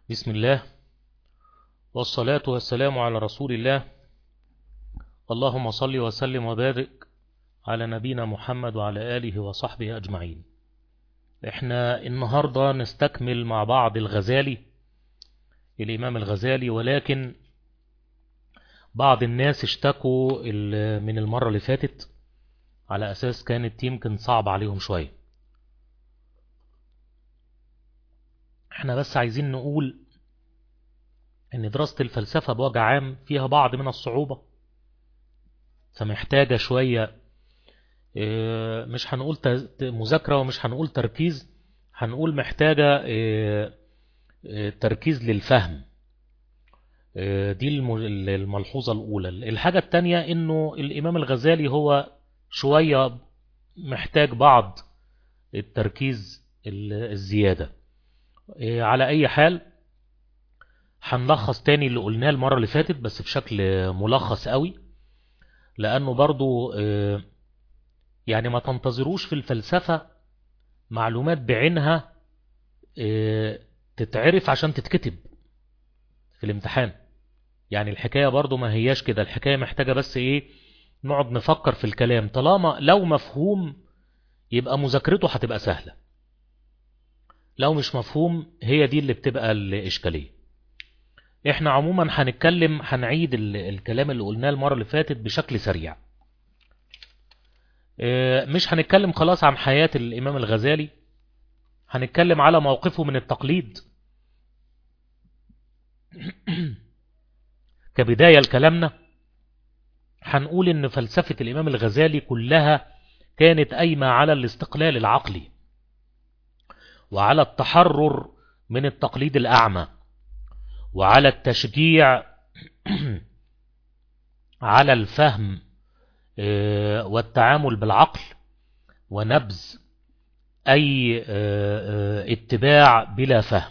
بسم الله والصلاة والسلام على رسول الله اللهم صل وسلم وبارك على نبينا محمد وعلى آله وصحبه أجمعين احنا النهاردة نستكمل مع بعض الغزالي الإمام الغزالي ولكن بعض الناس اشتكوا من المرة اللي فاتت على أساس كانت يمكن صعب عليهم شوية احنا بس عايزين نقول ان دراسة الفلسفة بوجه عام فيها بعض من الصعوبة فمحتاجة شوية مش هنقول مذاكرة ومش هنقول تركيز هنقول محتاجة تركيز للفهم دي الملحوظة الأولى الحاجة التانية انه الإمام الغزالي هو شوية محتاج بعض التركيز الزيادة على أي حال هنلخص تاني اللي قلناه المرة اللي فاتت بس بشكل ملخص قوي لأنه برضو يعني ما تنتظروش في الفلسفة معلومات بعينها تتعرف عشان تتكتب في الامتحان يعني الحكاية برضو ما هياش كده الحكاية محتاجة بس ايه نقعد نفكر في الكلام طالما لو مفهوم يبقى مذاكرته هتبقى سهلة لو مش مفهوم هي دي اللي بتبقى الإشكالية احنا عموما هنتكلم هنعيد الكلام اللي قلناه المرة اللي فاتت بشكل سريع مش هنتكلم خلاص عن حياة الإمام الغزالي هنتكلم على موقفه من التقليد كبداية لكلامنا هنقول ان فلسفة الإمام الغزالي كلها كانت قايمة على الاستقلال العقلي وعلى التحرر من التقليد الأعمى وعلى التشجيع على الفهم والتعامل بالعقل ونبذ أي اتباع بلا فهم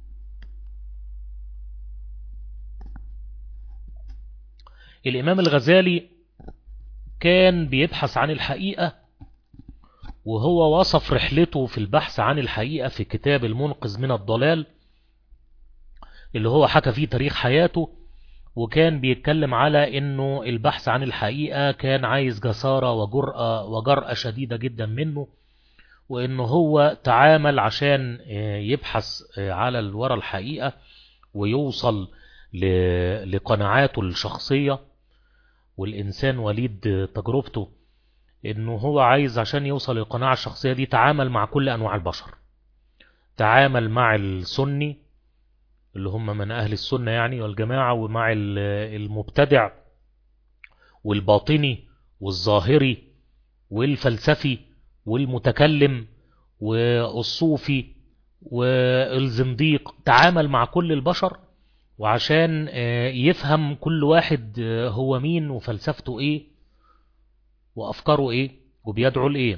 الإمام الغزالي كان بيبحث عن الحقيقة وهو وصف رحلته في البحث عن الحقيقة في كتاب المنقذ من الضلال اللي هو حكى فيه تاريخ حياته وكان بيتكلم على انه البحث عن الحقيقة كان عايز جسارة وجرأة وجرأة شديدة جدا منه وانه هو تعامل عشان يبحث على الورا الحقيقة ويوصل لقناعاته الشخصية والإنسان وليد تجربته انه هو عايز عشان يوصل للقناعة الشخصية دي تعامل مع كل أنواع البشر تعامل مع السني اللي هم من أهل السنة يعني والجماعة ومع المبتدع والباطني والظاهري والفلسفي والمتكلم والصوفي والزنديق تعامل مع كل البشر وعشان يفهم كل واحد هو مين وفلسفته ايه وافكاره ايه وبيدعو لايه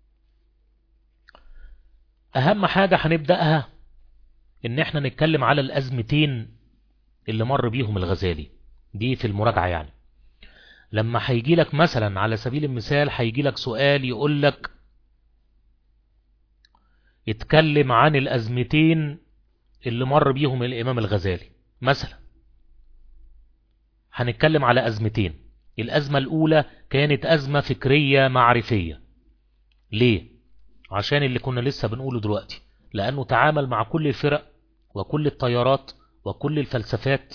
اهم حاجة هنبدأها ان احنا نتكلم على الازمتين اللي مر بيهم الغزالي دي في المراجعة يعني لما هيجي لك مثلا على سبيل المثال هيجي لك سؤال يقول لك اتكلم عن الازمتين اللي مر بيهم الامام الغزالي مثلا هنتكلم على ازمتين الازمة الاولى كانت ازمة فكرية معرفية ليه عشان اللي كنا لسه بنقوله دلوقتي لأنه تعامل مع كل الفرق وكل التيارات وكل الفلسفات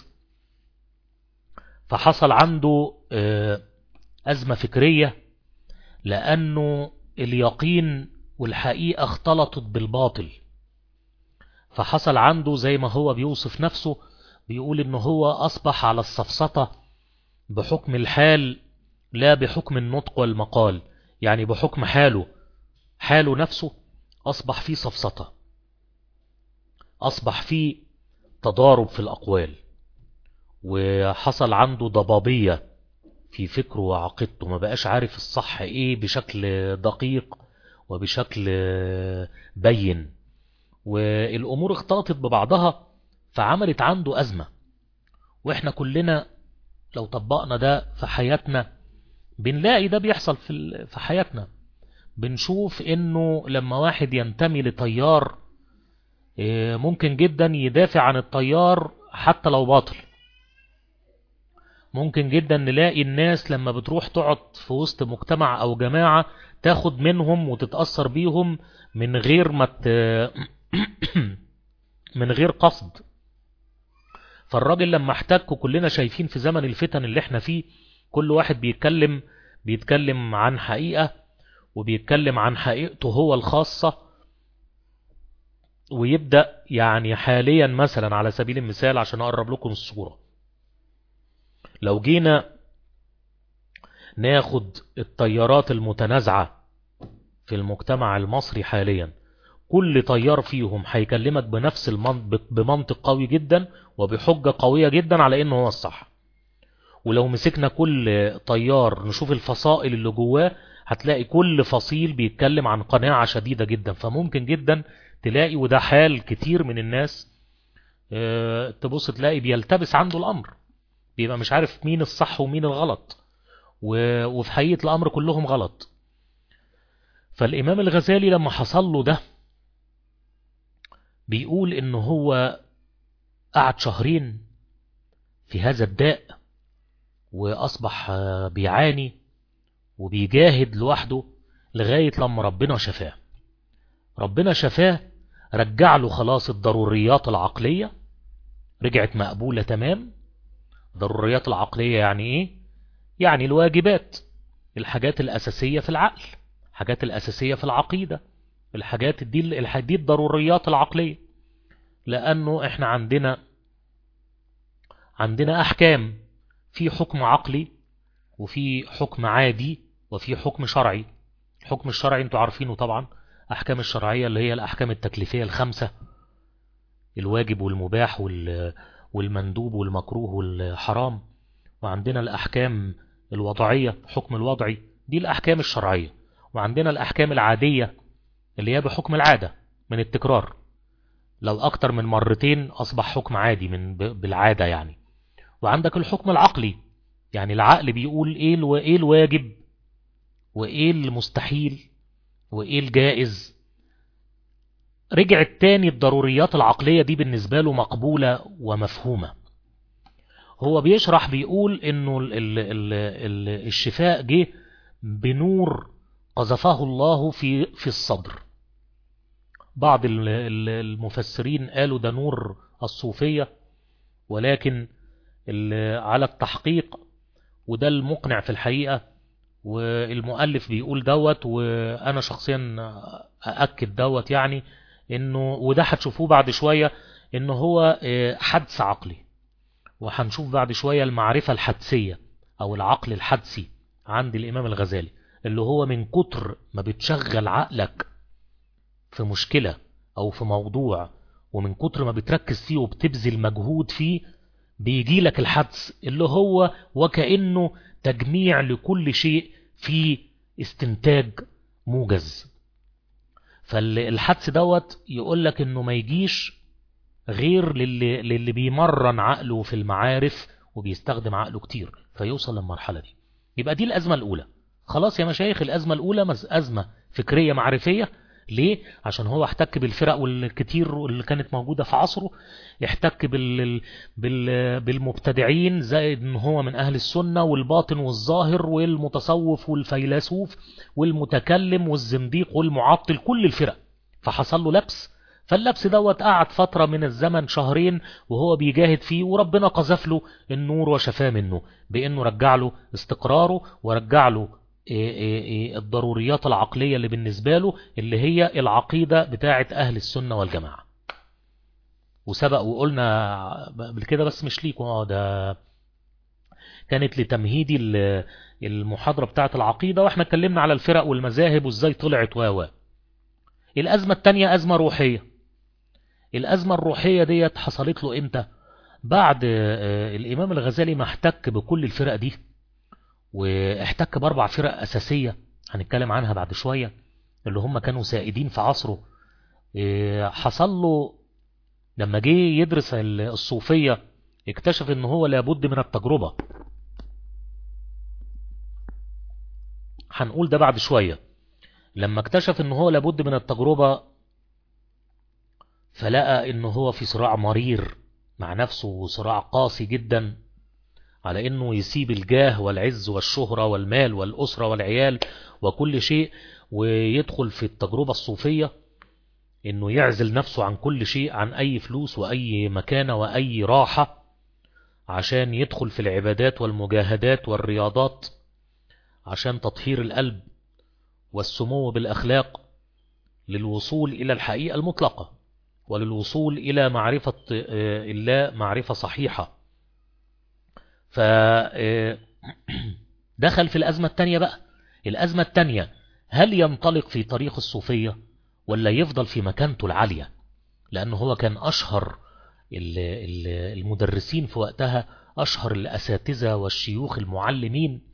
فحصل عنده أزمة فكرية لأنه اليقين والحقيقة اختلطت بالباطل فحصل عنده زي ما هو بيوصف نفسه بيقول إنه هو أصبح على السفسطة بحكم الحال لا بحكم النطق والمقال يعني بحكم حاله حاله نفسه أصبح فيه سفسطة أصبح فيه تضارب في الأقوال وحصل عنده ضبابية في فكره وعقيدته ما بقاش عارف الصح ايه بشكل دقيق وبشكل بين والأمور اختلطت ببعضها فعملت عنده أزمة واحنا كلنا لو طبقنا ده في حياتنا بنلاقي ده بيحصل في حياتنا بنشوف انه لما واحد ينتمي لتيار ممكن جدا يدافع عن التيار حتى لو باطل ممكن جدا نلاقي الناس لما بتروح تقعد في وسط مجتمع او جماعة تاخد منهم وتتأثر بيهم من غير ما ت... من غير قصد فالراجل لما احتك كلنا شايفين في زمن الفتن اللي احنا فيه كل واحد بيتكلم بيتكلم عن حقيقة وبيتكلم عن حقيقته هو الخاصة ويبدأ يعني حاليا مثلا على سبيل المثال عشان أقرب لكم الصورة لو جينا ناخد الطيارات المتنازعة في المجتمع المصري حاليا كل طيار فيهم هيكلمك بنفس المنطق بمنطق قوي جدا وبحجة قوية جدا على انه هو الصح ولو مسكنا كل طيار نشوف الفصائل اللي جواه هتلاقي كل فصيل بيتكلم عن قناعة شديدة جدا فممكن جدا تلاقي وده حال كتير من الناس اه تبص تلاقي بيلتبس عنده الأمر بيبقى مش عارف مين الصح ومين الغلط وفي حقيقة الأمر كلهم غلط فالإمام الغزالي لما حصل له ده بيقول إنه هو قعد شهرين في هذا الداء وأصبح بيعاني وبيجاهد لوحده لغاية لما ربنا شفاه ربنا شفاه رجع له خلاص الضروريات العقلية رجعت مقبولة تمام ضروريات العقلية يعني ايه يعني الواجبات الحاجات الأساسية في العقل الحاجات الأساسية في العقيدة الحاجات دي دي الضروريات العقلية لأنه احنا عندنا عندنا أحكام في حكم عقلي وفي حكم عادي وفي حكم شرعي الحكم الشرعي انتوا عارفينه طبعا أحكام الشرعية اللي هي الأحكام التكليفية الخمسة الواجب والمباح والمندوب والمكروه والحرام وعندنا الأحكام الوضعية حكم الوضعي دي الأحكام الشرعية وعندنا الأحكام العادية اللي هي بحكم العادة من التكرار لو أكتر من مرتين أصبح حكم عادي من بالعادة يعني وعندك الحكم العقلي يعني العقل بيقول إيه إيه الواجب وإيه المستحيل وإيه الجائز رجعت تاني الضروريات العقلية دي بالنسبة له مقبولة ومفهومة هو بيشرح بيقول انه ال ال ال ال الشفاء جه بنور قذفه الله في في الصدر بعض المفسرين قالوا ده نور الصوفية ولكن على التحقيق وده المقنع في الحقيقة والمؤلف بيقول دوت وانا شخصيا أأكد دوت يعني انه وده هتشوفوه بعد شوية انه هو حدس عقلي وهنشوف بعد شوية المعرفة الحدسية او العقل الحدسي عند الامام الغزالي اللي هو من كتر ما بتشغل عقلك في مشكلة او في موضوع ومن كتر ما بتركز فيه وبتبذل مجهود فيه بيجي لك الحدس اللي هو وكأنه تجميع لكل شيء في استنتاج موجز فالحدس دوت يقول لك انه ما يجيش غير للي, للي بيمرن عقله في المعارف وبيستخدم عقله كتير فيوصل للمرحلة دي يبقى دي الأزمة الأولى خلاص يا مشايخ الأزمة الأولى أزمة فكرية معرفية ليه؟ عشان هو احتك بالفرق والكتير اللي كانت موجودة في عصره احتك بال... بال... بالمبتدعين زائد ان هو من اهل السنة والباطن والظاهر والمتصوف والفيلسوف والمتكلم والزنديق والمعطل كل الفرق فحصل له لبس فاللبس دوت قعد فترة من الزمن شهرين وهو بيجاهد فيه وربنا قذف له النور وشفاه منه بانه رجع له استقراره ورجع له الضروريات العقلية اللي بالنسبة له اللي هي العقيدة بتاعة أهل السنة والجماعة وسبق وقلنا بالكده بس مش ليكم اه ده كانت لتمهيدي المحاضرة بتاعة العقيدة واحنا اتكلمنا على الفرق والمذاهب وازاي طلعت واوا الأزمة التانية أزمة روحية الأزمة الروحية ديت حصلت له امتى بعد الإمام الغزالي ما احتك بكل الفرق دي واحتك بأربع فرق أساسية هنتكلم عنها بعد شوية اللي هم كانوا سائدين في عصره حصل له لما جه يدرس الصوفية اكتشف ان هو لابد من التجربة هنقول ده بعد شوية لما اكتشف ان هو لابد من التجربة فلقى انه هو في صراع مرير مع نفسه وصراع قاسي جدا على انه يسيب الجاه والعز والشهرة والمال والأسرة والعيال وكل شيء ويدخل في التجربة الصوفية انه يعزل نفسه عن كل شيء عن اي فلوس واي مكانة واي راحة عشان يدخل في العبادات والمجاهدات والرياضات عشان تطهير القلب والسمو بالأخلاق للوصول إلى الحقيقة المطلقة وللوصول إلى معرفة الله معرفة صحيحة فدخل في الأزمة التانية بقى الأزمة التانية هل ينطلق في طريق الصوفية ولا يفضل في مكانته العالية لأنه هو كان أشهر المدرسين في وقتها أشهر الأساتذة والشيوخ المعلمين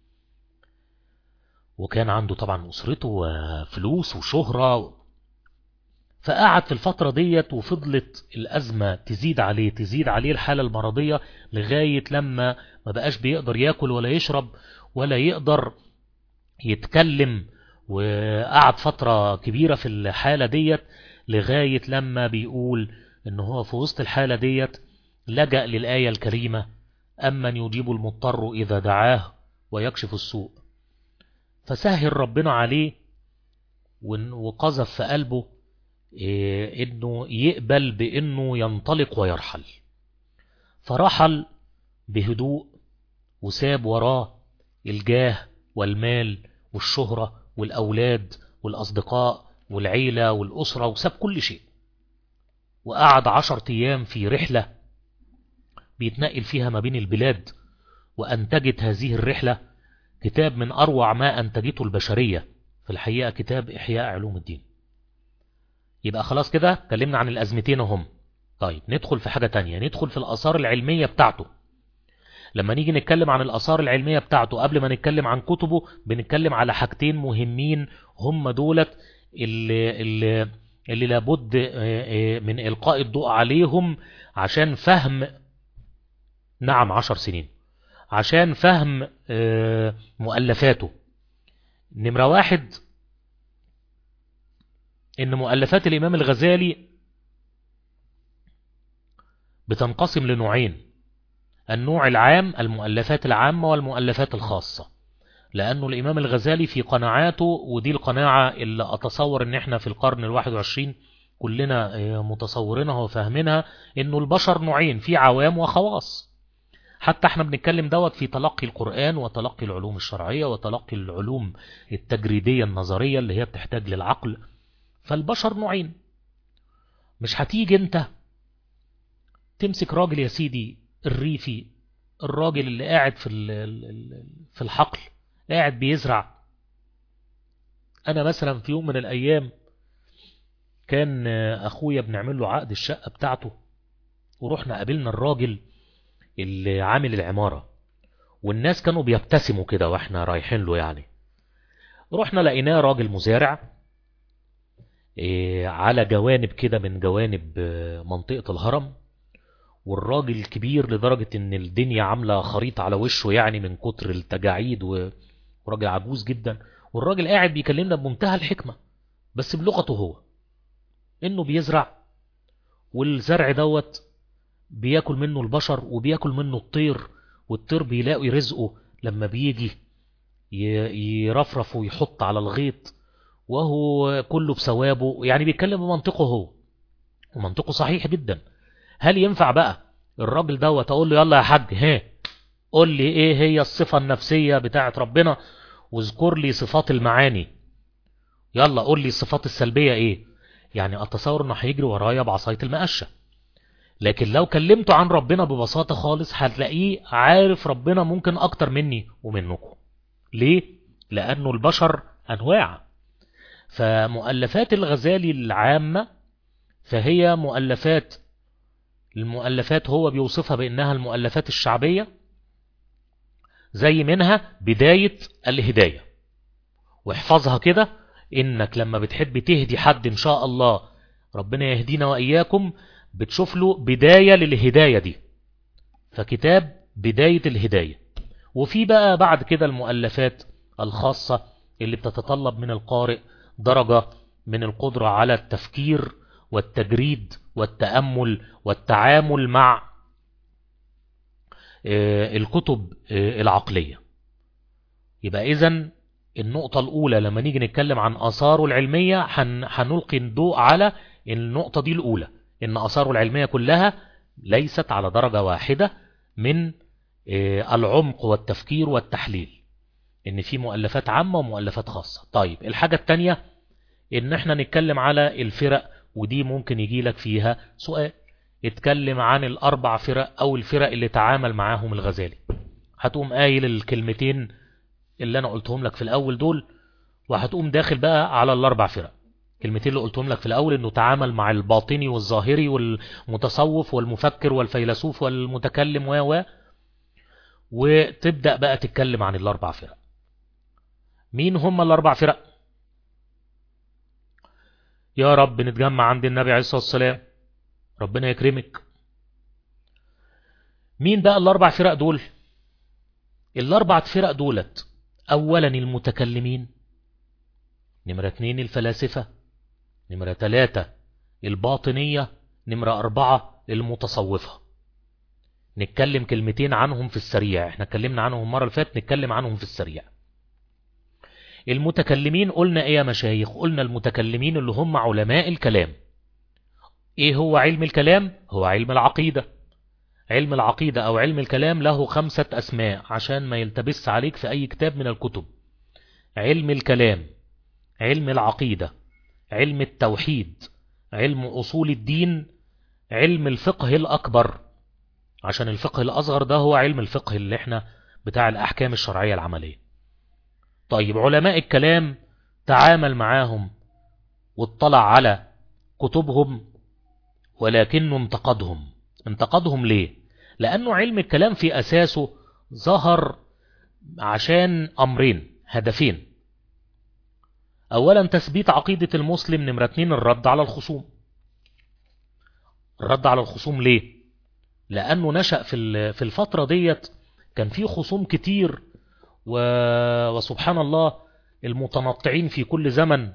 وكان عنده طبعا أسرته وفلوس وشهرة فقعد في الفترة ديت وفضلت الأزمة تزيد عليه تزيد عليه الحالة المرضية لغاية لما ما بقاش بيقدر يأكل ولا يشرب ولا يقدر يتكلم وقعد فترة كبيرة في الحالة ديت لغاية لما بيقول ان هو في وسط الحالة ديت لجأ للآية الكريمة أمن يجيب المضطر إذا دعاه ويكشف السوء فسهل ربنا عليه وقذف في قلبه انه يقبل بانه ينطلق ويرحل فرحل بهدوء وساب وراه الجاه والمال والشهرة والأولاد والأصدقاء والعيلة والأسرة وساب كل شيء وقعد عشر أيام في رحلة بيتنقل فيها ما بين البلاد وأنتجت هذه الرحلة كتاب من أروع ما أنتجته البشرية في الحقيقة كتاب إحياء علوم الدين يبقى خلاص كده كلمنا عن الأزمتين هم طيب ندخل في حاجة تانية ندخل في الأثار العلمية بتاعته لما نيجي نتكلم عن الأثار العلمية بتاعته قبل ما نتكلم عن كتبه بنتكلم على حاجتين مهمين هم دولت اللي, اللي, اللي لابد من إلقاء الضوء عليهم عشان فهم نعم عشر سنين عشان فهم مؤلفاته نمرة واحد ان مؤلفات الامام الغزالي بتنقسم لنوعين النوع العام المؤلفات العامة والمؤلفات الخاصة لأنه الإمام الغزالي في قناعاته ودي القناعة اللي أتصور أن احنا في القرن الواحد وعشرين كلنا متصورينها وفاهمينها أنه البشر نوعين في عوام وخواص حتى احنا بنتكلم دوت في تلقي القرآن وتلقي العلوم الشرعية وتلقي العلوم التجريدية النظرية اللي هي بتحتاج للعقل فالبشر نوعين مش هتيجي انت تمسك راجل يا سيدي الريفي الراجل اللي قاعد في في الحقل قاعد بيزرع انا مثلا في يوم من الايام كان اخويا بنعمل له عقد الشقة بتاعته ورحنا قابلنا الراجل اللي عامل العمارة والناس كانوا بيبتسموا كده واحنا رايحين له يعني رحنا لقيناه راجل مزارع على جوانب كده من جوانب منطقة الهرم والراجل كبير لدرجة ان الدنيا عاملة خريطة على وشه يعني من كتر التجاعيد وراجل عجوز جدا والراجل قاعد بيكلمنا بمنتهى الحكمة بس بلغته هو انه بيزرع والزرع دوت بياكل منه البشر وبياكل منه الطير والطير بيلاقي رزقه لما بيجي يرفرف ويحط على الغيط وهو كله بثوابه يعني بيتكلم بمنطقه هو ومنطقه صحيح جدا هل ينفع بقى الراجل دوت اقول له يلا يا حاج ها قول لي ايه هي الصفة النفسية بتاعت ربنا واذكر لي صفات المعاني يلا قول لي الصفات السلبية ايه يعني اتصور انه هيجري ورايا بعصاية المقشة لكن لو كلمته عن ربنا ببساطة خالص هتلاقيه عارف ربنا ممكن اكتر مني ومنكم ليه لانه البشر انواع فمؤلفات الغزالي العامة فهي مؤلفات المؤلفات هو بيوصفها بأنها المؤلفات الشعبية زي منها بداية الهداية واحفظها كده إنك لما بتحب تهدي حد إن شاء الله ربنا يهدينا وإياكم بتشوف له بداية للهداية دي فكتاب بداية الهداية وفي بقى بعد كده المؤلفات الخاصة اللي بتتطلب من القارئ درجة من القدرة على التفكير والتجريد والتأمل والتعامل مع الكتب العقلية يبقى إذن النقطة الأولى لما نيجي نتكلم عن آثاره العلمية هنلقي الضوء على النقطة دي الأولى إن آثاره العلمية كلها ليست على درجة واحدة من العمق والتفكير والتحليل إن في مؤلفات عامة ومؤلفات خاصة طيب الحاجة التانية إن احنا نتكلم على الفرق ودي ممكن يجي لك فيها سؤال اتكلم عن الأربع فرق أو الفرق اللي تعامل معاهم الغزالي هتقوم قايل الكلمتين اللي أنا قلتهم لك في الأول دول وهتقوم داخل بقى على الأربع فرق الكلمتين اللي قلتهم لك في الأول إنه تعامل مع الباطني والظاهري والمتصوف والمفكر والفيلسوف والمتكلم و و وتبدأ بقى تتكلم عن الأربع فرق مين هم الأربع فرق يا رب نتجمع عند النبي عليه الصلاة والسلام ربنا يكرمك مين بقى الأربع فرق دول الأربع فرق دولت أولا المتكلمين نمرة اتنين الفلاسفة نمرة تلاتة الباطنية نمرة أربعة المتصوفة نتكلم كلمتين عنهم في السريع احنا اتكلمنا عنهم المرة اللي فاتت نتكلم عنهم في السريع المتكلمين قلنا ايه يا مشايخ قلنا المتكلمين اللي هم علماء الكلام ايه هو علم الكلام هو علم العقيدة علم العقيدة او علم الكلام له خمسة اسماء عشان ما يلتبس عليك في اي كتاب من الكتب علم الكلام علم العقيدة علم التوحيد علم اصول الدين علم الفقه الاكبر عشان الفقه الاصغر ده هو علم الفقه اللي احنا بتاع الاحكام الشرعية العملية طيب علماء الكلام تعامل معاهم واطلع على كتبهم ولكنه انتقدهم انتقدهم ليه لأنه علم الكلام في أساسه ظهر عشان أمرين هدفين أولا تثبيت عقيدة المسلم نمرة اتنين الرد على الخصوم الرد على الخصوم ليه لأنه نشأ في في الفترة ديت كان في خصوم كتير و... وسبحان الله المتنطعين في كل زمن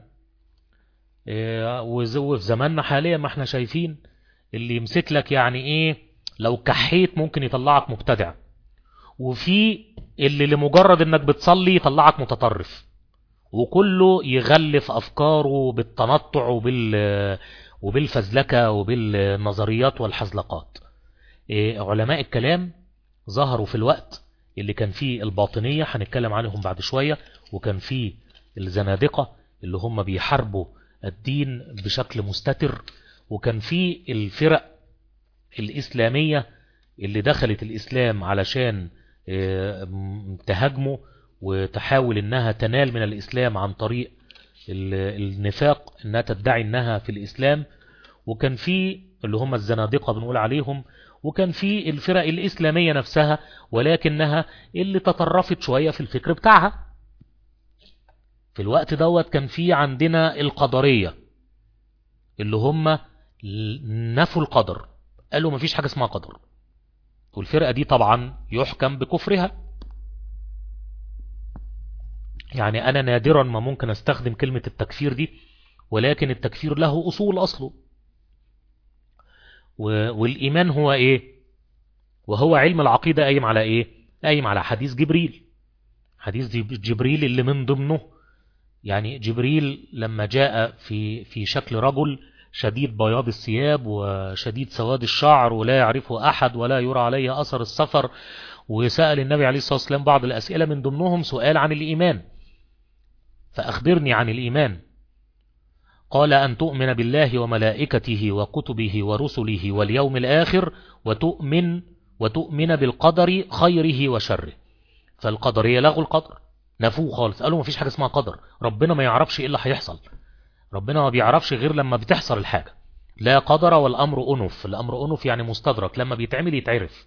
وفي زماننا حاليا ما احنا شايفين اللي يمسك لك يعني ايه لو كحيت ممكن يطلعك مبتدع وفي اللي لمجرد انك بتصلي يطلعك متطرف وكله يغلف افكاره بالتنطع وبال وبالفزلكة وبالنظريات والحزلقات علماء الكلام ظهروا في الوقت اللي كان فيه الباطنية هنتكلم عنهم بعد شوية وكان فيه الزنادقة اللي هم بيحاربوا الدين بشكل مستتر وكان فيه الفرق الإسلامية اللي دخلت الإسلام علشان تهاجمه وتحاول انها تنال من الإسلام عن طريق النفاق انها تدعي انها في الإسلام وكان في اللي هم الزنادقة بنقول عليهم وكان في الفرق الإسلامية نفسها ولكنها اللي تطرفت شوية في الفكر بتاعها في الوقت دوت كان في عندنا القدرية اللي هم نفوا القدر قالوا مفيش حاجة اسمها قدر والفرقة دي طبعا يحكم بكفرها يعني أنا نادرا ما ممكن استخدم كلمة التكفير دي ولكن التكفير له أصول أصله والإيمان هو إيه وهو علم العقيدة قايم على إيه قايم على حديث جبريل حديث جبريل اللي من ضمنه يعني جبريل لما جاء في في شكل رجل شديد بياض الثياب وشديد سواد الشعر ولا يعرفه أحد ولا يرى عليه أثر السفر وسأل النبي عليه الصلاة والسلام بعض الأسئلة من ضمنهم سؤال عن الإيمان فأخبرني عن الإيمان قال أن تؤمن بالله وملائكته وكتبه ورسله واليوم الآخر وتؤمن وتؤمن بالقدر خيره وشره فالقدرية لغوا القدر نفوه خالص قالوا ما فيش حاجة اسمها قدر ربنا ما يعرفش ايه اللي هيحصل ربنا ما بيعرفش غير لما بتحصل الحاجة لا قدر والأمر أنف الأمر أنف يعني مستدرك لما بيتعمل يتعرف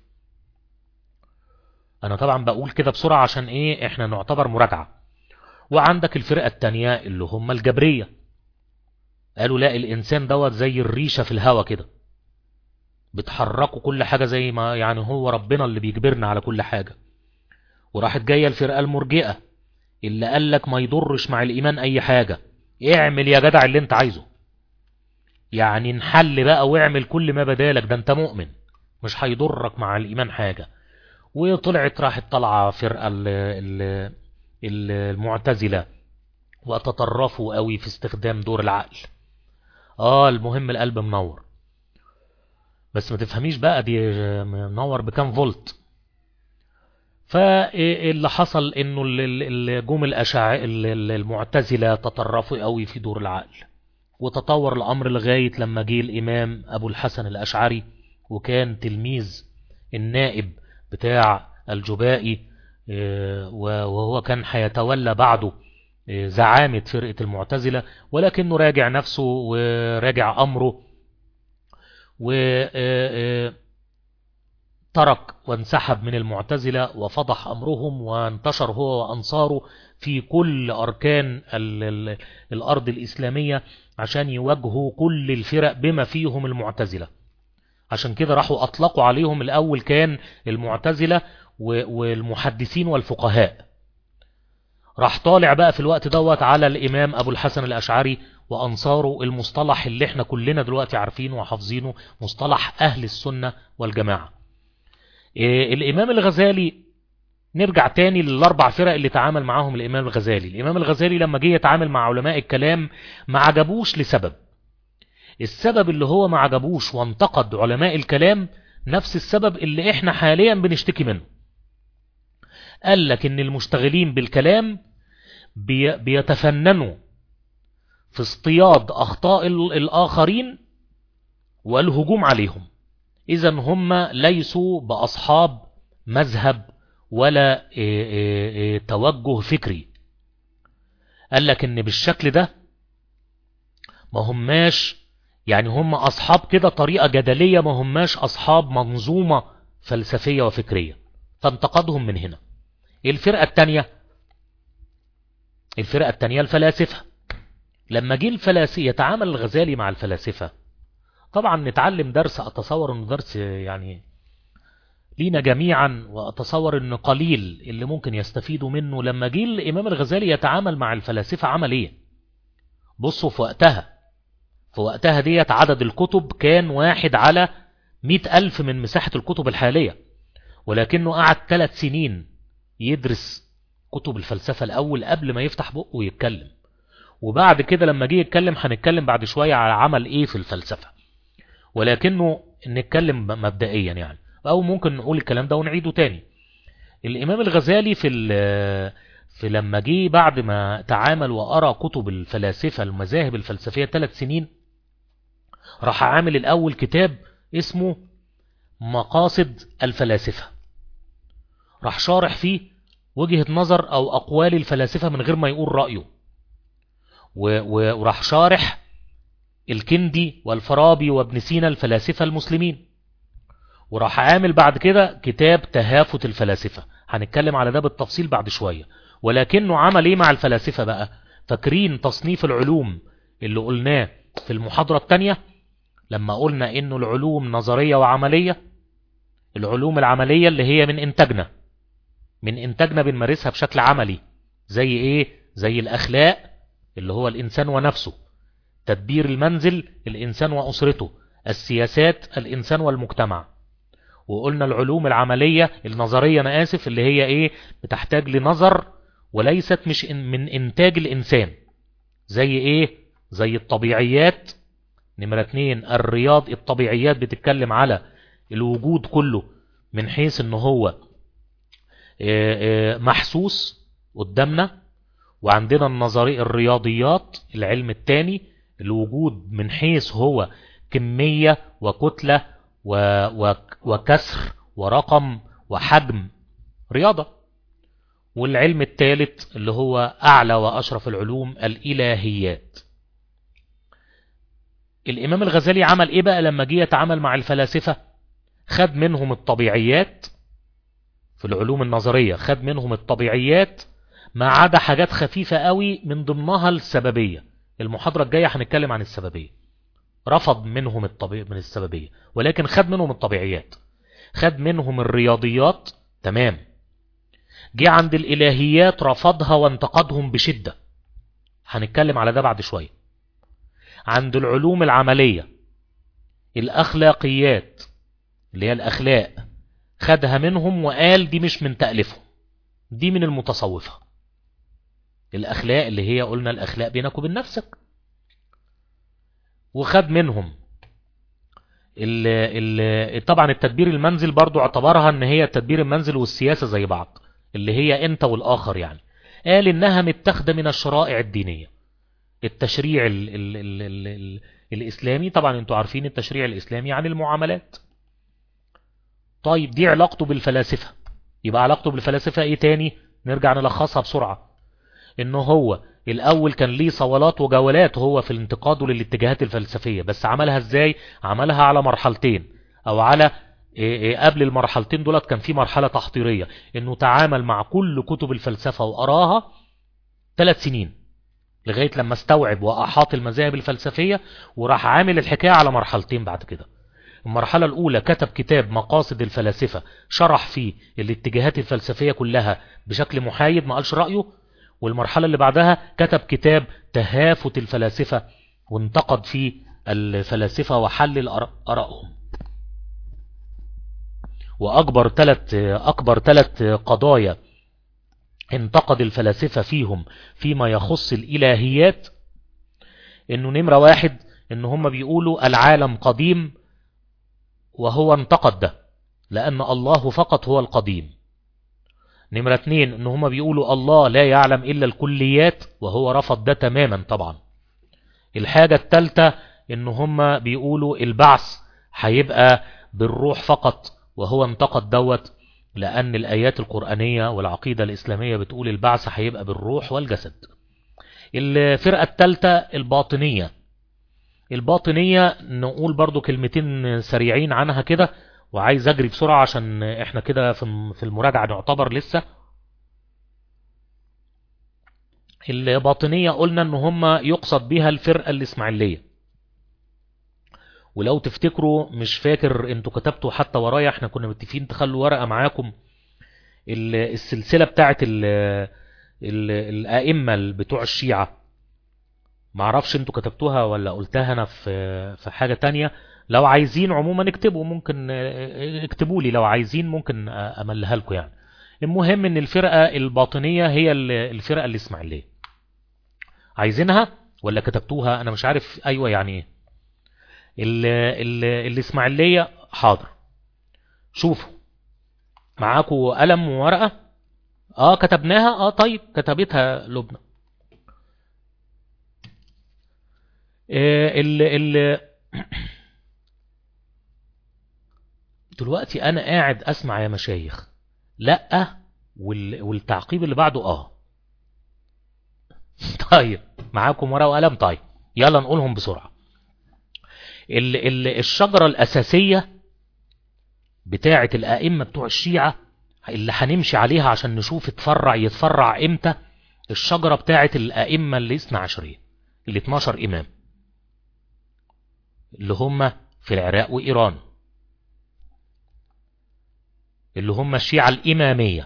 أنا طبعا بقول كده بسرعة عشان إيه إحنا نعتبر مراجعة وعندك الفرقة التانية اللي هم الجبرية قالوا لا الإنسان دوت زي الريشة في الهوا كده بتحركوا كل حاجة زي ما يعني هو ربنا اللي بيجبرنا على كل حاجة وراحت جاية الفرقة المرجئة اللي قال لك ما يضرش مع الإيمان أي حاجة اعمل يا جدع اللي انت عايزه يعني انحل بقى واعمل كل ما بدالك ده انت مؤمن مش هيضرك مع الإيمان حاجة وطلعت راحت طلعة فرقة المعتزلة وتطرفوا قوي في استخدام دور العقل اه المهم القلب منور بس ما تفهميش بقى دي منور بكام فولت فاللي حصل انه الجم الاشاع المعتزله تطرفوا قوي في دور العقل وتطور الامر لغايه لما جه الامام ابو الحسن الاشعري وكان تلميذ النائب بتاع الجبائي وهو كان هيتولى بعده زعامة فرقة المعتزلة ولكنه راجع نفسه وراجع أمره وترك وانسحب من المعتزلة وفضح أمرهم وانتشر هو وأنصاره في كل أركان الأرض الإسلامية عشان يواجهوا كل الفرق بما فيهم المعتزلة عشان كده راحوا أطلقوا عليهم الأول كان المعتزلة والمحدثين والفقهاء راح طالع بقى في الوقت دوت على الإمام أبو الحسن الأشعري وأنصاره المصطلح اللي احنا كلنا دلوقتي عارفينه وحافظينه مصطلح أهل السنة والجماعة إيه الإمام الغزالي نرجع تاني للأربع فرق اللي تعامل معاهم الإمام الغزالي الإمام الغزالي لما جه يتعامل مع علماء الكلام ما عجبوش لسبب السبب اللي هو ما عجبوش وانتقد علماء الكلام نفس السبب اللي احنا حاليا بنشتكي منه قال لك ان المشتغلين بالكلام بي بيتفننوا في اصطياد اخطاء الآخرين والهجوم عليهم اذا هم ليسوا باصحاب مذهب ولا إيه إيه إيه توجه فكري قال لك ان بالشكل ده ما هماش يعني هم اصحاب كده طريقة جدلية ما هماش اصحاب منظومة فلسفية وفكرية فانتقدهم من هنا الفرقة التانية الفرقة التانية الفلاسفة لما جه الفلاسفة يتعامل الغزالي مع الفلاسفة طبعا نتعلم درس أتصور أنه درس يعني لينا جميعا وأتصور أنه قليل اللي ممكن يستفيدوا منه لما جه الإمام الغزالي يتعامل مع الفلاسفة عمل إيه بصوا في وقتها في وقتها ديت عدد الكتب كان واحد على مئة ألف من مساحة الكتب الحالية ولكنه قعد ثلاث سنين يدرس كتب الفلسفة الأول قبل ما يفتح بقه ويتكلم وبعد كده لما جه يتكلم هنتكلم بعد شوية على عمل ايه في الفلسفة ولكنه نتكلم مبدئيا يعني او ممكن نقول الكلام ده ونعيده تاني الامام الغزالي في في لما جه بعد ما تعامل وقرا كتب الفلاسفة المذاهب الفلسفية ثلاث سنين راح عامل الاول كتاب اسمه مقاصد الفلاسفة راح شارح فيه وجهة نظر او اقوال الفلاسفة من غير ما يقول رأيه وراح شارح الكندي والفارابي وابن سينا الفلاسفة المسلمين وراح عامل بعد كده كتاب تهافت الفلاسفة هنتكلم على ده بالتفصيل بعد شوية ولكنه عمل ايه مع الفلاسفة بقى فاكرين تصنيف العلوم اللي قلناه في المحاضرة التانية لما قلنا انه العلوم نظرية وعملية العلوم العملية اللي هي من انتاجنا من انتاجنا بنمارسها بشكل عملي زي ايه زي الاخلاق اللي هو الإنسان ونفسه تدبير المنزل الإنسان وأسرته السياسات الإنسان والمجتمع وقلنا العلوم العملية النظرية أنا آسف اللي هي إيه بتحتاج لنظر وليست مش من إنتاج الإنسان زي إيه زي الطبيعيات نمرة اتنين الرياض الطبيعيات بتتكلم على الوجود كله من حيث ان هو محسوس قدامنا وعندنا النظرية الرياضيات العلم الثاني الوجود من حيث هو كمية وكتلة و... و... وكسر ورقم وحجم رياضة والعلم الثالث اللي هو أعلى وأشرف العلوم الإلهيات الإمام الغزالي عمل إيه بقى لما جه يتعامل مع الفلاسفة خد منهم الطبيعيات في العلوم النظرية خد منهم الطبيعيات ما عدا حاجات خفيفة قوي من ضمنها السببية المحاضرة الجاية هنتكلم عن السببية رفض منهم الطبيعي من السببية ولكن خد منهم الطبيعيات خد منهم الرياضيات تمام جه عند الإلهيات رفضها وانتقدهم بشدة هنتكلم على ده بعد شوية عند العلوم العملية الأخلاقيات اللي هي الأخلاق خدها منهم وقال دي مش من تأليفهم دي من المتصوفة الأخلاق اللي هي قلنا الأخلاق بينك وبين نفسك وخد منهم ال ال طبعا التدبير المنزل برضو اعتبرها ان هي التدبير المنزل والسياسة زي بعض اللي هي انت والاخر يعني قال انها متاخده من الشرائع الدينية التشريع ال ال ال ال ال الاسلامي طبعا انتوا عارفين التشريع الاسلامي عن المعاملات طيب دي علاقته بالفلاسفة يبقى علاقته بالفلاسفة ايه تاني نرجع نلخصها بسرعة انه هو الاول كان ليه صولات وجولات هو في الانتقاد للاتجاهات الفلسفية بس عملها ازاي عملها على مرحلتين او على إيه إيه قبل المرحلتين دولت كان في مرحلة تحضيرية انه تعامل مع كل كتب الفلسفة وقراها ثلاث سنين لغاية لما استوعب وأحاط المذاهب الفلسفية وراح عامل الحكاية على مرحلتين بعد كده المرحلة الأولى كتب كتاب مقاصد الفلاسفة شرح فيه الاتجاهات الفلسفية كلها بشكل محايد ما قالش رأيه والمرحلة اللي بعدها كتب كتاب تهافت الفلاسفة وانتقد فيه الفلاسفة وحلل أرائهم وأكبر ثلاث أكبر ثلاث قضايا انتقد الفلاسفة فيهم فيما يخص الإلهيات إنه نمرة واحد إن هم بيقولوا العالم قديم وهو انتقد ده لأن الله فقط هو القديم نمرة اتنين إن هم بيقولوا الله لا يعلم إلا الكليات وهو رفض ده تماما طبعا الحاجة التالتة إن هم بيقولوا البعث هيبقى بالروح فقط وهو انتقد دوت لأن الآيات القرآنية والعقيدة الإسلامية بتقول البعث هيبقى بالروح والجسد الفرقة الثالثة الباطنية الباطنية نقول برضو كلمتين سريعين عنها كده وعايز أجري بسرعة عشان إحنا كده في المراجعة نعتبر لسه الباطنية قلنا إن هم يقصد بها الفرقة الإسماعيلية ولو تفتكروا مش فاكر انتوا كتبتوا حتى ورايا احنا كنا متفقين تخلوا ورقة معاكم السلسلة بتاعت ال ال الائمة بتوع الشيعة معرفش انتوا كتبتوها ولا قلتها انا في في حاجة تانية لو عايزين عموما اكتبوا ممكن اكتبوا لي لو عايزين ممكن املها لكم يعني المهم ان الفرقة الباطنية هي الفرقة الاسماعيلية عايزينها ولا كتبتوها انا مش عارف ايوه يعني ايه الإسماعيلية حاضر شوفوا معاكم قلم وورقة اه كتبناها اه طيب كتبتها لبنى ال ال دلوقتي انا قاعد اسمع يا مشايخ لا وال والتعقيب اللي بعده اه طيب معاكم ورقة وقلم طيب يلا نقولهم بسرعة ال ال الشجرة الأساسية بتاعة الآئمة بتوع الشيعة اللي هنمشي عليها عشان نشوف اتفرع يتفرع امتى الشجرة بتاعة الآئمة اللي اثنى عشرية اللي 12 إمام اللي هم في العراق وإيران اللي هم الشيعة الإمامية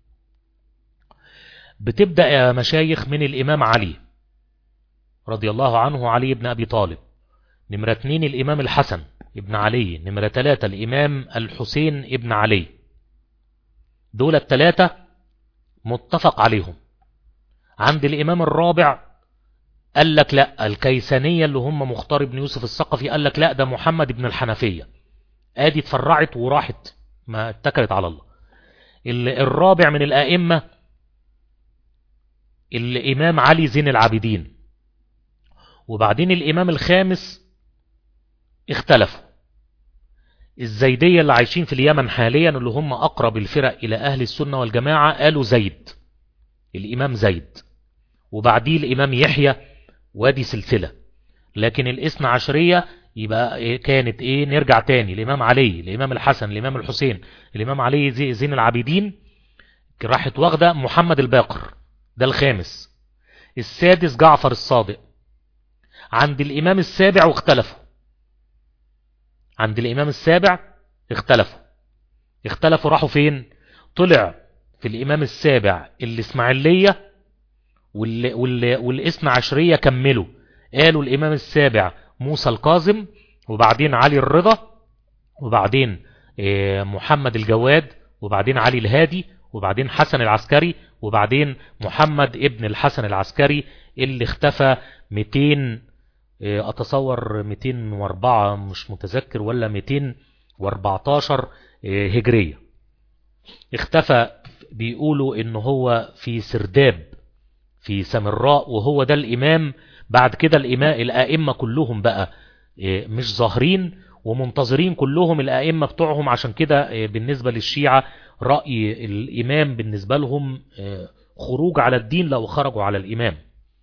بتبدأ يا مشايخ من الإمام علي رضي الله عنه علي بن أبي طالب نمرة اتنين الإمام الحسن ابن علي نمرة تلاتة الإمام الحسين ابن علي دول التلاتة متفق عليهم عند الإمام الرابع قال لك لا الكيسانية اللي هم مختار ابن يوسف الثقفي قال لك لا ده محمد ابن الحنفية ادي اتفرعت وراحت ما اتكلت على الله الرابع من الآئمة الإمام علي زين العابدين وبعدين الإمام الخامس اختلفوا الزيدية اللي عايشين في اليمن حاليا اللي هم أقرب الفرق إلى أهل السنة والجماعة قالوا زيد الإمام زيد وبعديه الإمام يحيى وادي سلسلة لكن الاثنى عشرية يبقى كانت ايه نرجع تاني الإمام علي الإمام الحسن الإمام الحسين الإمام علي زي زين العابدين راحت واخدة محمد الباقر ده الخامس السادس جعفر الصادق عند الإمام السابع واختلفوا عند الإمام السابع اختلفوا اختلفوا راحوا فين طلع في الإمام السابع الإسماعيلية وال... وال... والإثنى عشرية كملوا قالوا الإمام السابع موسى القازم وبعدين علي الرضا وبعدين محمد الجواد وبعدين علي الهادي وبعدين حسن العسكري وبعدين محمد ابن الحسن العسكري اللي اختفى 200 اتصور 204 مش متذكر ولا 214 هجرية اختفى بيقولوا ان هو في سرداب في سمراء وهو ده الامام بعد كده الاماء الائمة كلهم بقى مش ظاهرين ومنتظرين كلهم الائمة بتوعهم عشان كده بالنسبة للشيعة رأي الامام بالنسبة لهم خروج على الدين لو خرجوا على الامام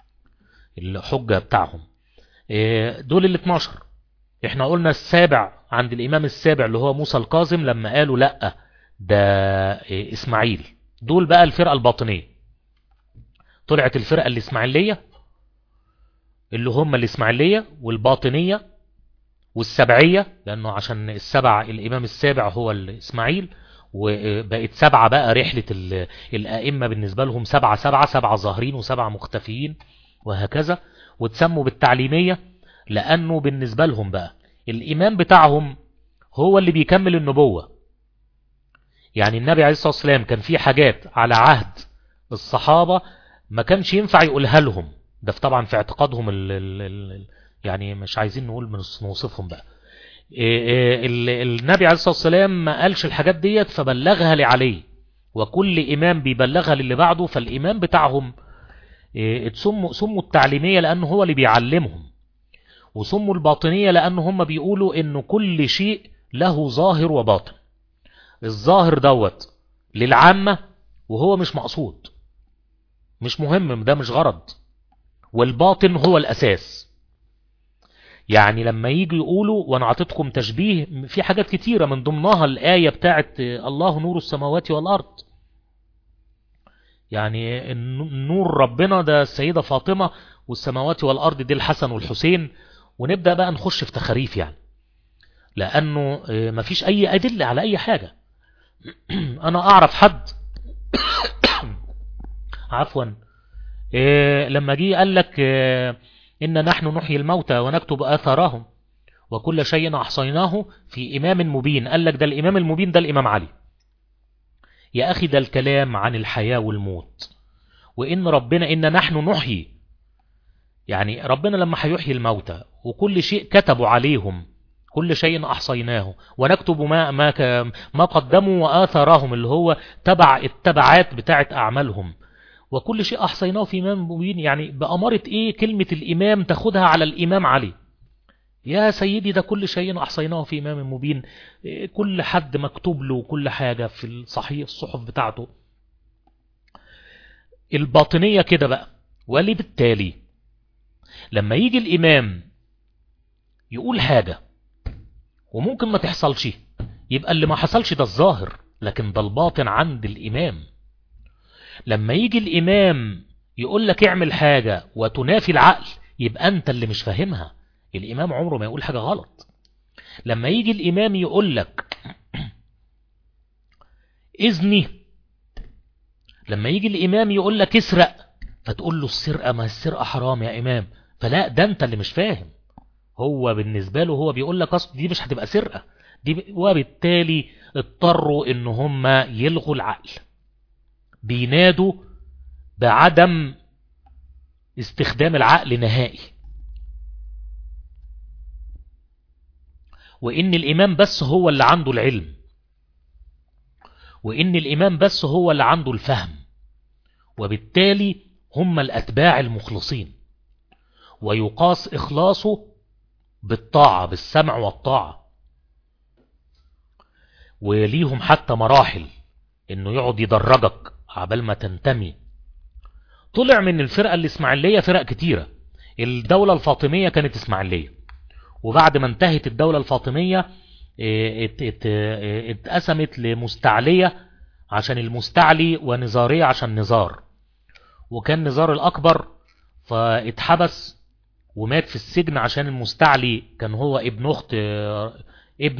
الحجة بتاعهم دول ال 12 احنا قلنا السابع عند الامام السابع اللي هو موسى القازم لما قالوا لا ده اسماعيل دول بقى الفرقة الباطنية طلعت الفرقة الاسماعيلية اللي هم الاسماعيلية والباطنية والسبعية لانه عشان السبع الامام السابع هو الاسماعيل وبقت سبعة بقى رحلة الائمة بالنسبة لهم سبعة سبعة سبعة ظاهرين وسبعة مختفيين وهكذا وتسموا بالتعليمية لأنه بالنسبة لهم بقى الإمام بتاعهم هو اللي بيكمل النبوة يعني النبي عليه الصلاة والسلام كان في حاجات على عهد الصحابة ما كانش ينفع يقولها لهم ده في طبعا في اعتقادهم ال ال ال يعني مش عايزين نقول من نوصفهم بقى النبي عليه الصلاة والسلام ما قالش الحاجات ديت فبلغها لعلي وكل إمام بيبلغها للي بعده فالإمام بتاعهم اتسموا سموا التعليمية لأنه هو اللي بيعلمهم وسموا الباطنية لأنه هم بيقولوا إنه كل شيء له ظاهر وباطن الظاهر دوت للعامة وهو مش مقصود مش مهم ده مش غرض والباطن هو الأساس يعني لما يجي يقولوا وانا عطيتكم تشبيه في حاجات كتيرة من ضمنها الآية بتاعت الله نور السماوات والأرض يعني نور ربنا ده السيدة فاطمة والسماوات والأرض دي الحسن والحسين ونبدأ بقى نخش في تخاريف يعني لأنه مفيش أي أدلة على أي حاجة أنا أعرف حد عفوا لما جه قال لك إن نحن نحيي الموتى ونكتب آثارهم وكل شيء أحصيناه في إمام مبين قال لك ده الإمام المبين ده الإمام علي يا أخي ده الكلام عن الحياة والموت وإن ربنا إن نحن نحيي يعني ربنا لما هيحيي الموتى وكل شيء كتبوا عليهم كل شيء أحصيناه ونكتب ما, ما, ما قدموا وآثارهم اللي هو تبع التبعات بتاعت أعمالهم وكل شيء أحصيناه في إمام مبين يعني بأمارة إيه كلمة الإمام تاخدها على الإمام علي يا سيدي ده كل شيء أحصيناه في إمام مبين كل حد مكتوب له كل حاجة في الصحيح الصحف بتاعته الباطنية كده بقى ولبالتالي لما يجي الإمام يقول حاجة وممكن ما تحصلش يبقى اللي ما حصلش ده الظاهر لكن ده الباطن عند الإمام لما يجي الإمام يقول لك اعمل حاجة وتنافي العقل يبقى أنت اللي مش فاهمها الإمام عمره ما يقول حاجة غلط لما يجي الإمام يقول لك إذني لما يجي الإمام يقول لك اسرق فتقول له السرقة ما السرقة حرام يا إمام فلا ده أنت اللي مش فاهم هو بالنسبة له هو بيقول لك أصل دي مش هتبقى سرقة دي وبالتالي اضطروا ان هم يلغوا العقل بينادوا بعدم استخدام العقل نهائي وإن الإمام بس هو اللي عنده العلم وإن الإمام بس هو اللي عنده الفهم وبالتالي هم الأتباع المخلصين ويقاس إخلاصه بالطاعة بالسمع والطاعة وليهم حتى مراحل انه يقعد يدرجك عبال ما تنتمي طلع من الفرقة الإسماعيلية فرق كتيرة الدولة الفاطمية كانت إسماعيلية وبعد ما انتهت الدولة الفاطمية اتقسمت لمستعلية عشان المستعلي ونزارية عشان نزار وكان نزار الأكبر فاتحبس ومات في السجن عشان المستعلي كان هو ابن أخت ابن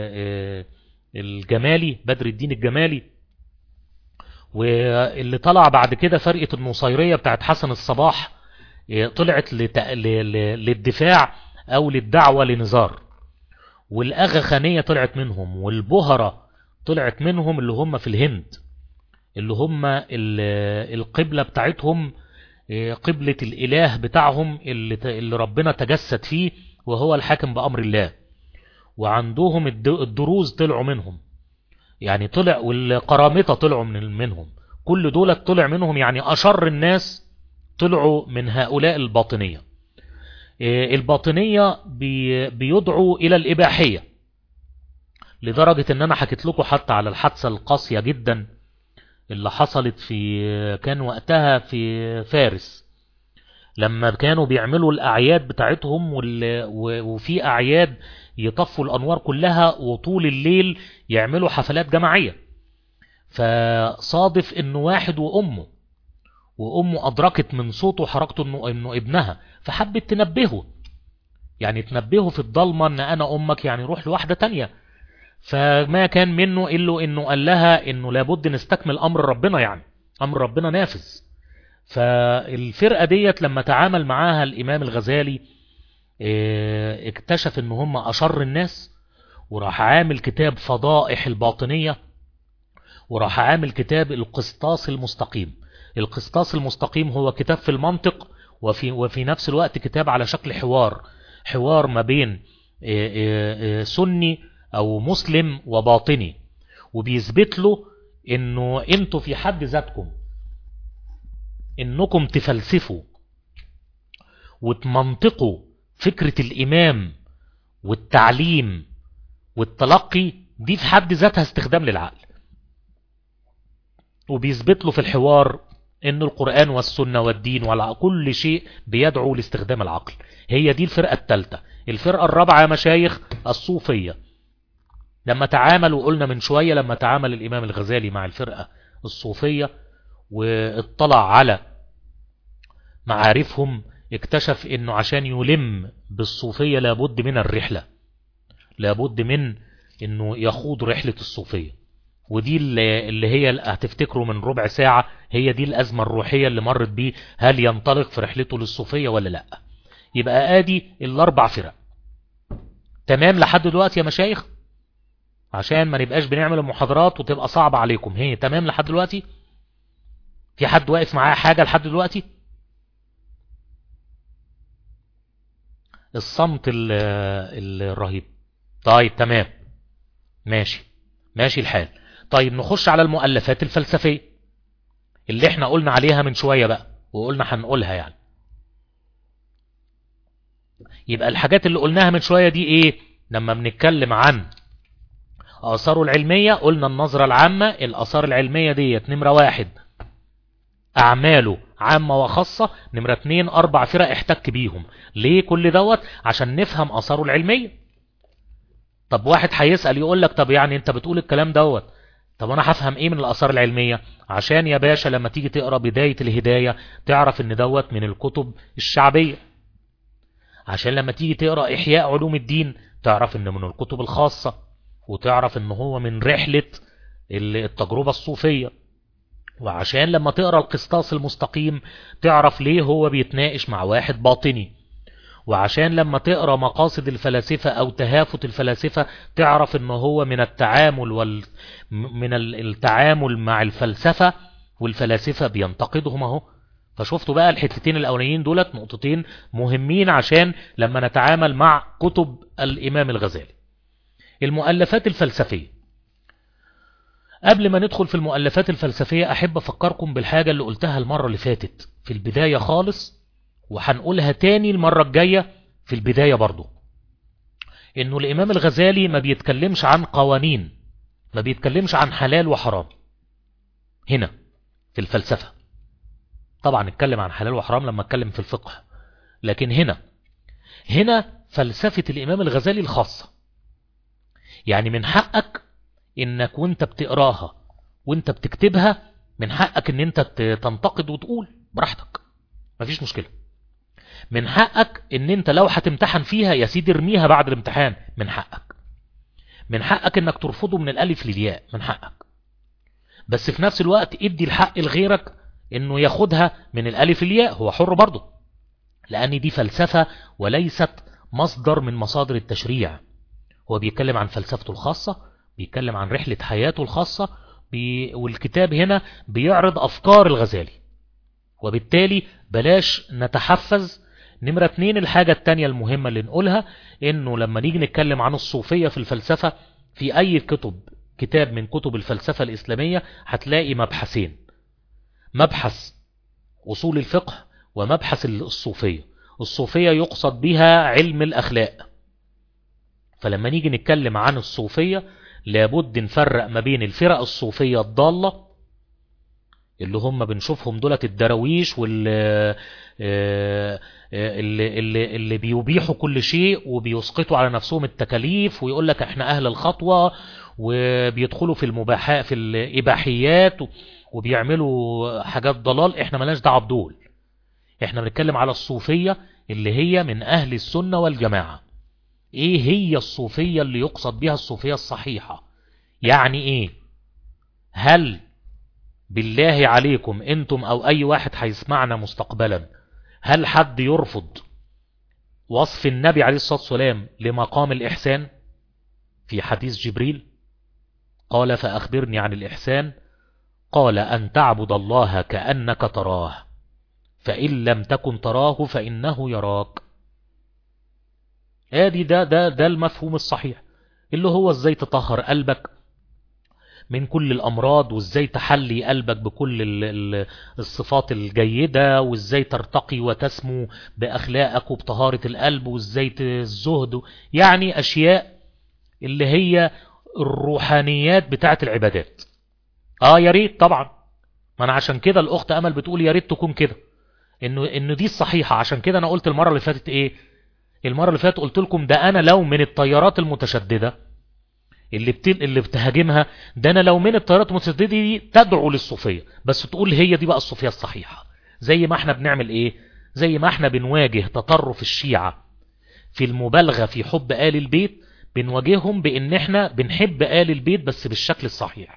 الجمالي بدر الدين الجمالي واللي طلع بعد كده فرقة النصيرية بتاعت حسن الصباح طلعت للدفاع او للدعوة لنزار والاغا خانية طلعت منهم والبهرة طلعت منهم اللي هم في الهند اللي هم القبلة بتاعتهم قبلة الاله بتاعهم اللي, اللي ربنا تجسد فيه وهو الحاكم بأمر الله وعندهم الدروز طلعوا منهم يعني طلع والقرامطة طلعوا من منهم كل دول طلع منهم يعني أشر الناس طلعوا من هؤلاء الباطنية الباطنية بيدعوا إلى الإباحية لدرجة ان انا حكيت لكم حتى على الحادثة القاسية جدا اللي حصلت في كان وقتها في فارس لما كانوا بيعملوا الأعياد بتاعتهم وفي أعياد يطفوا الأنوار كلها وطول الليل يعملوا حفلات جماعية فصادف انه واحد وامه وامه ادركت من صوته وحركته انه, إنه ابنها فحبت تنبهه يعني تنبهه في الضلمة ان انا امك يعني روح لواحدة تانية فما كان منه الا انه قال لها انه لابد نستكمل امر ربنا يعني امر ربنا نافذ فالفرقة ديت لما تعامل معاها الامام الغزالي اكتشف ان هم اشر الناس وراح عامل كتاب فضائح الباطنية وراح عامل كتاب القسطاس المستقيم القسطاس المستقيم هو كتاب في المنطق وفي, وفي نفس الوقت كتاب على شكل حوار حوار ما بين سني او مسلم وباطني وبيثبت له انه انتوا في حد ذاتكم انكم تفلسفوا وتمنطقوا فكرة الامام والتعليم والتلقي دي في حد ذاتها استخدام للعقل وبيثبت له في الحوار ان القرآن والسنة والدين وكل شيء بيدعو لاستخدام العقل هي دي الفرقة الثالثة الفرقة الرابعة يا مشايخ الصوفية لما تعامل وقلنا من شوية لما تعامل الإمام الغزالي مع الفرقة الصوفية واطلع على معارفهم اكتشف انه عشان يلم بالصوفية لابد من الرحلة لابد من انه يخوض رحلة الصوفية ودي اللي هي هتفتكروا من ربع ساعة هي دي الأزمة الروحية اللي مرت بيه هل ينطلق في رحلته للصوفية ولا لا يبقى ادي الاربع فرق تمام لحد دلوقتي يا مشايخ عشان ما نبقاش بنعمل المحاضرات وتبقى صعبة عليكم هي تمام لحد دلوقتي في حد واقف معاه حاجة لحد دلوقتي الصمت الرهيب طيب تمام ماشي ماشي الحال طيب نخش على المؤلفات الفلسفية اللي احنا قلنا عليها من شوية بقى وقلنا هنقولها يعني يبقى الحاجات اللي قلناها من شوية دي ايه لما بنتكلم عن آثاره العلمية قلنا النظرة العامة الآثار العلمية ديت نمرة واحد أعماله عامة وخاصة نمرة اتنين أربع فرق احتك بيهم ليه كل دوت عشان نفهم آثاره العلمية طب واحد هيسأل يقول لك طب يعني انت بتقول الكلام دوت طب انا هفهم ايه من الآثار العلمية عشان يا باشا لما تيجي تقرأ بداية الهداية تعرف ان دوت من الكتب الشعبية عشان لما تيجي تقرأ إحياء علوم الدين تعرف ان من الكتب الخاصة وتعرف ان هو من رحلة التجربة الصوفية وعشان لما تقرأ القسطاس المستقيم تعرف ليه هو بيتناقش مع واحد باطني وعشان لما تقرأ مقاصد الفلاسفة او تهافت الفلاسفة تعرف ان هو من التعامل وال... من التعامل مع الفلسفة والفلاسفة بينتقدهم اهو فشفتوا بقى الحتتين الاولانيين دولت نقطتين مهمين عشان لما نتعامل مع كتب الامام الغزالي المؤلفات الفلسفية قبل ما ندخل في المؤلفات الفلسفية أحب أفكركم بالحاجة اللي قلتها المرة اللي فاتت في البداية خالص وهنقولها تاني المرة الجاية في البداية برضو إنه الإمام الغزالي ما بيتكلمش عن قوانين ما بيتكلمش عن حلال وحرام هنا في الفلسفة طبعا اتكلم عن حلال وحرام لما اتكلم في الفقه لكن هنا هنا فلسفة الإمام الغزالي الخاصة يعني من حقك انك وانت بتقراها وانت بتكتبها من حقك ان انت تنتقد وتقول براحتك مفيش مشكلة من حقك ان انت لو هتمتحن فيها يا سيدي ارميها بعد الامتحان من حقك من حقك انك ترفضه من الالف للياء من حقك بس في نفس الوقت ادي الحق لغيرك انه ياخدها من الالف للياء هو حر برضه لأن دي فلسفة وليست مصدر من مصادر التشريع هو بيتكلم عن فلسفته الخاصة بيتكلم عن رحلة حياته الخاصة بي والكتاب هنا بيعرض أفكار الغزالي وبالتالي بلاش نتحفز نمرة اتنين الحاجة التانية المهمة اللي نقولها انه لما نيجي نتكلم عن الصوفية في الفلسفة في اي كتب كتاب من كتب الفلسفة الاسلامية هتلاقي مبحثين مبحث اصول الفقه ومبحث الصوفية الصوفية يقصد بها علم الاخلاق فلما نيجي نتكلم عن الصوفية لابد نفرق ما بين الفرق الصوفية الضالة اللي هم بنشوفهم دولت الدراويش واللي اللي, اللي, اللي بيبيحوا كل شيء وبيسقطوا على نفسهم التكاليف ويقول لك احنا اهل الخطوة وبيدخلوا في المباحات في الاباحيات وبيعملوا حاجات ضلال احنا ملاش دعوه بدول احنا بنتكلم على الصوفية اللي هي من اهل السنة والجماعة ايه هي الصوفية اللي يقصد بها الصوفية الصحيحة يعني ايه هل بالله عليكم انتم او اي واحد هيسمعنا مستقبلا هل حد يرفض وصف النبي عليه الصلاة والسلام لمقام الإحسان في حديث جبريل قال فأخبرني عن الإحسان قال أن تعبد الله كأنك تراه فإن لم تكن تراه فإنه يراك ادي ده ده ده المفهوم الصحيح اللي هو ازاي تطهر قلبك من كل الأمراض وازاي تحلي قلبك بكل الصفات الجيدة وازاي ترتقي وتسمو بأخلاقك وبطهارة القلب وازاي الزهد يعني أشياء اللي هي الروحانيات بتاعت العبادات اه يا ريت طبعا ما انا عشان كده الاخت امل بتقول يا ريت تكون كده انه انه دي الصحيحه عشان كده انا قلت المره اللي فاتت ايه المره اللي فاتت قلت لكم ده انا لو من الطيارات المتشدده اللي بتل... اللي بتهاجمها ده انا لو من الطيارات المتشدده دي تدعو للصوفيه بس تقول هي دي بقى الصوفيه الصحيحه زي ما احنا بنعمل ايه زي ما احنا بنواجه تطرف الشيعه في المبالغه في حب آل البيت بنواجههم بان احنا بنحب آل البيت بس بالشكل الصحيح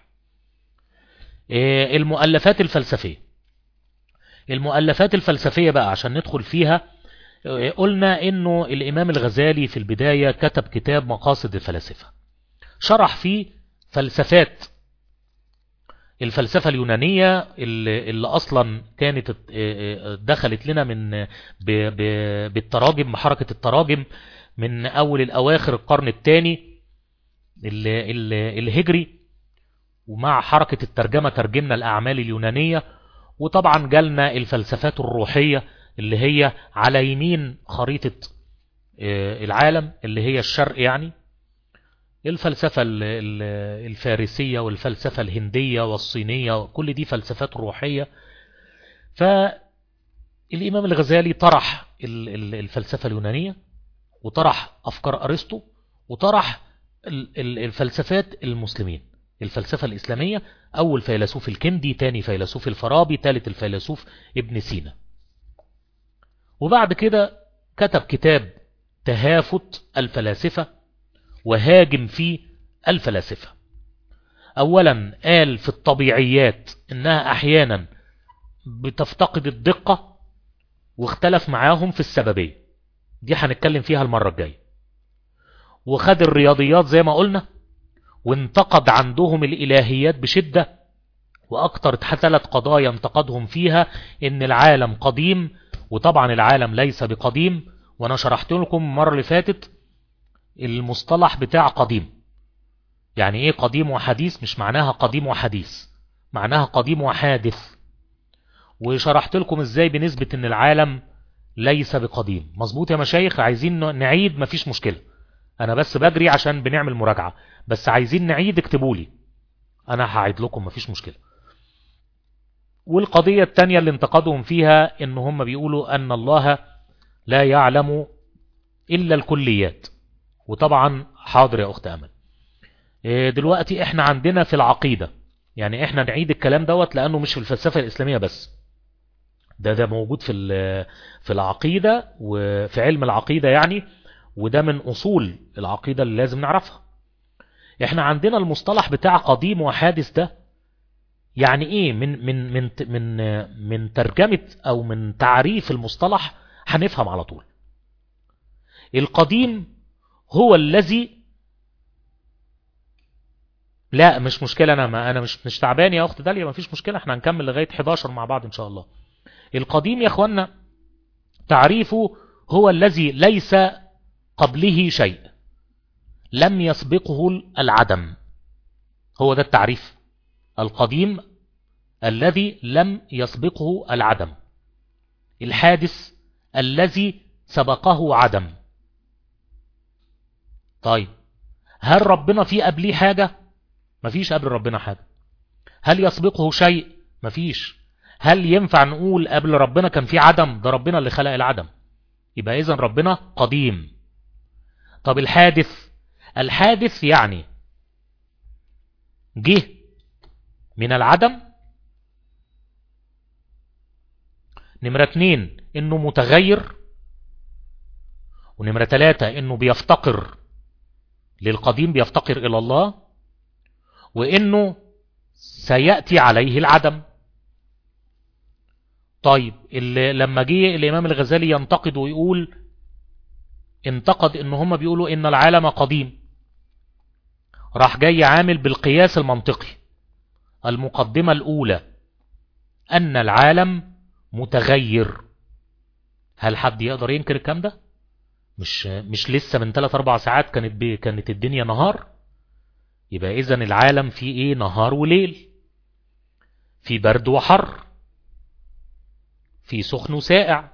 المؤلفات الفلسفيه المؤلفات الفلسفيه بقى عشان ندخل فيها قلنا انه الامام الغزالي في البدايه كتب كتاب مقاصد الفلاسفه شرح فيه فلسفات الفلسفة اليونانية اللي, اللي أصلا كانت دخلت لنا من بالتراجم بحركة التراجم من أول الأواخر القرن الثاني الهجري ومع حركة الترجمة ترجمنا الأعمال اليونانية وطبعا جالنا الفلسفات الروحية اللي هي على يمين خريطة العالم اللي هي الشرق يعني الفلسفة الفارسية والفلسفة الهندية والصينية كل دي فلسفات روحية فالإمام الغزالي طرح الفلسفة اليونانية وطرح أفكار أرسطو وطرح الفلسفات المسلمين الفلسفة الإسلامية أول فيلسوف الكندي تاني فيلسوف الفارابي ثالث الفيلسوف ابن سينا وبعد كده كتب كتاب تهافت الفلاسفة وهاجم فيه الفلاسفة أولا قال في الطبيعيات إنها أحيانا بتفتقد الدقة واختلف معاهم في السببية دي هنتكلم فيها المرة الجاية وخد الرياضيات زي ما قلنا وانتقد عندهم الإلهيات بشدة وأكتر ثلاث قضايا انتقدهم فيها إن العالم قديم وطبعا العالم ليس بقديم وأنا شرحت لكم المرة اللي فاتت المصطلح بتاع قديم يعني ايه قديم وحديث مش معناها قديم وحديث معناها قديم وحادث وشرحت لكم ازاي بنسبة ان العالم ليس بقديم مظبوط يا مشايخ عايزين نعيد مفيش مشكلة انا بس بجري عشان بنعمل مراجعة بس عايزين نعيد اكتبوا لي انا هعيد لكم مفيش مشكلة والقضية التانية اللي انتقدهم فيها ان هم بيقولوا ان الله لا يعلم الا الكليات وطبعا حاضر يا اخت امل دلوقتي احنا عندنا في العقيدة يعني احنا نعيد الكلام دوت لانه مش في الفلسفة الاسلامية بس ده ده موجود في في العقيدة وفي علم العقيدة يعني وده من اصول العقيدة اللي لازم نعرفها احنا عندنا المصطلح بتاع قديم وحادث ده يعني ايه من من من من من ترجمة او من تعريف المصطلح هنفهم على طول القديم هو الذي لا مش مشكلة أنا ما أنا مش مش تعبان يا أخت داليا ما فيش مشكلة احنا هنكمل لغاية 11 مع بعض إن شاء الله القديم يا أخوانا تعريفه هو الذي ليس قبله شيء لم يسبقه العدم هو ده التعريف القديم الذي لم يسبقه العدم الحادث الذي سبقه عدم طيب هل ربنا في قبليه حاجة مفيش قبل ربنا حاجة هل يسبقه شيء مفيش هل ينفع نقول قبل ربنا كان في عدم ده ربنا اللي خلق العدم يبقى إذن ربنا قديم طب الحادث الحادث يعني جه من العدم نمرة اتنين انه متغير ونمرة تلاتة انه بيفتقر للقديم بيفتقر الى الله وانه سيأتي عليه العدم طيب اللي لما جه الامام الغزالي ينتقد ويقول انتقد ان هم بيقولوا ان العالم قديم راح جاي عامل بالقياس المنطقي المقدمة الاولى ان العالم متغير هل حد يقدر ينكر الكلام ده مش مش لسه من 3 4 ساعات كانت بي كانت الدنيا نهار يبقى اذا العالم فيه ايه نهار وليل في برد وحر في سخن وسائع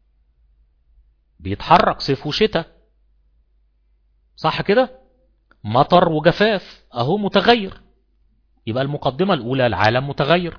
بيتحرك صيف وشتاء صح كده مطر وجفاف اهو متغير يبقى المقدمة الاولى العالم متغير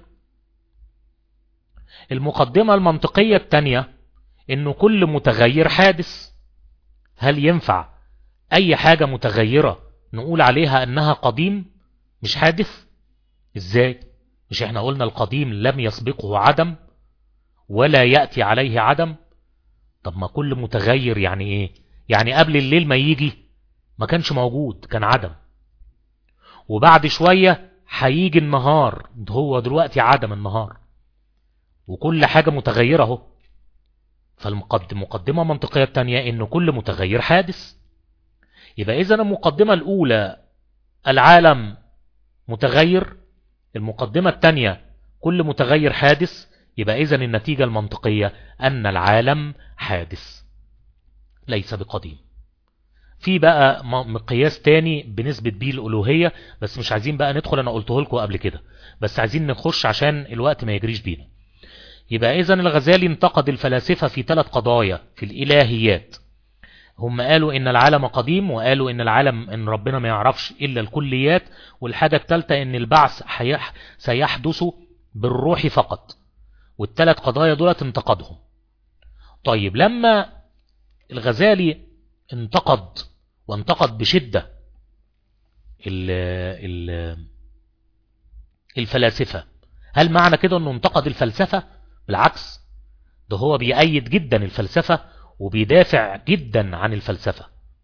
المقدمة المنطقية التانية انه كل متغير حادث هل ينفع اي حاجة متغيرة نقول عليها انها قديم مش حادث ازاي مش احنا قلنا القديم لم يسبقه عدم ولا يأتي عليه عدم طب ما كل متغير يعني ايه يعني قبل الليل ما يجي ما كانش موجود كان عدم وبعد شوية هيجي النهار هو دلوقتي عدم النهار وكل حاجة متغيرة اهو فالمقدمة منطقية التانية ان كل متغير حادث يبقى اذا المقدمة الاولى العالم متغير المقدمة التانية كل متغير حادث يبقى اذا النتيجة المنطقية ان العالم حادث ليس بقديم في بقى مقياس تاني بنسبة بيه الألوهية بس مش عايزين بقى ندخل أنا قلته لكم قبل كده بس عايزين نخش عشان الوقت ما يجريش بينا يبقى إذا الغزالي انتقد الفلاسفة في ثلاث قضايا في الإلهيات هم قالوا إن العالم قديم وقالوا إن العالم إن ربنا ما يعرفش إلا الكليات والحاجة الثالثة إن البعث سيحدث بالروح فقط والثلاث قضايا دولت انتقدهم طيب لما الغزالي انتقد وانتقد بشدة ال ال الفلاسفة هل معنى كده انه انتقد الفلسفة بالعكس ده هو بيأيد جدا الفلسفة وبيدافع جدا عن الفلسفة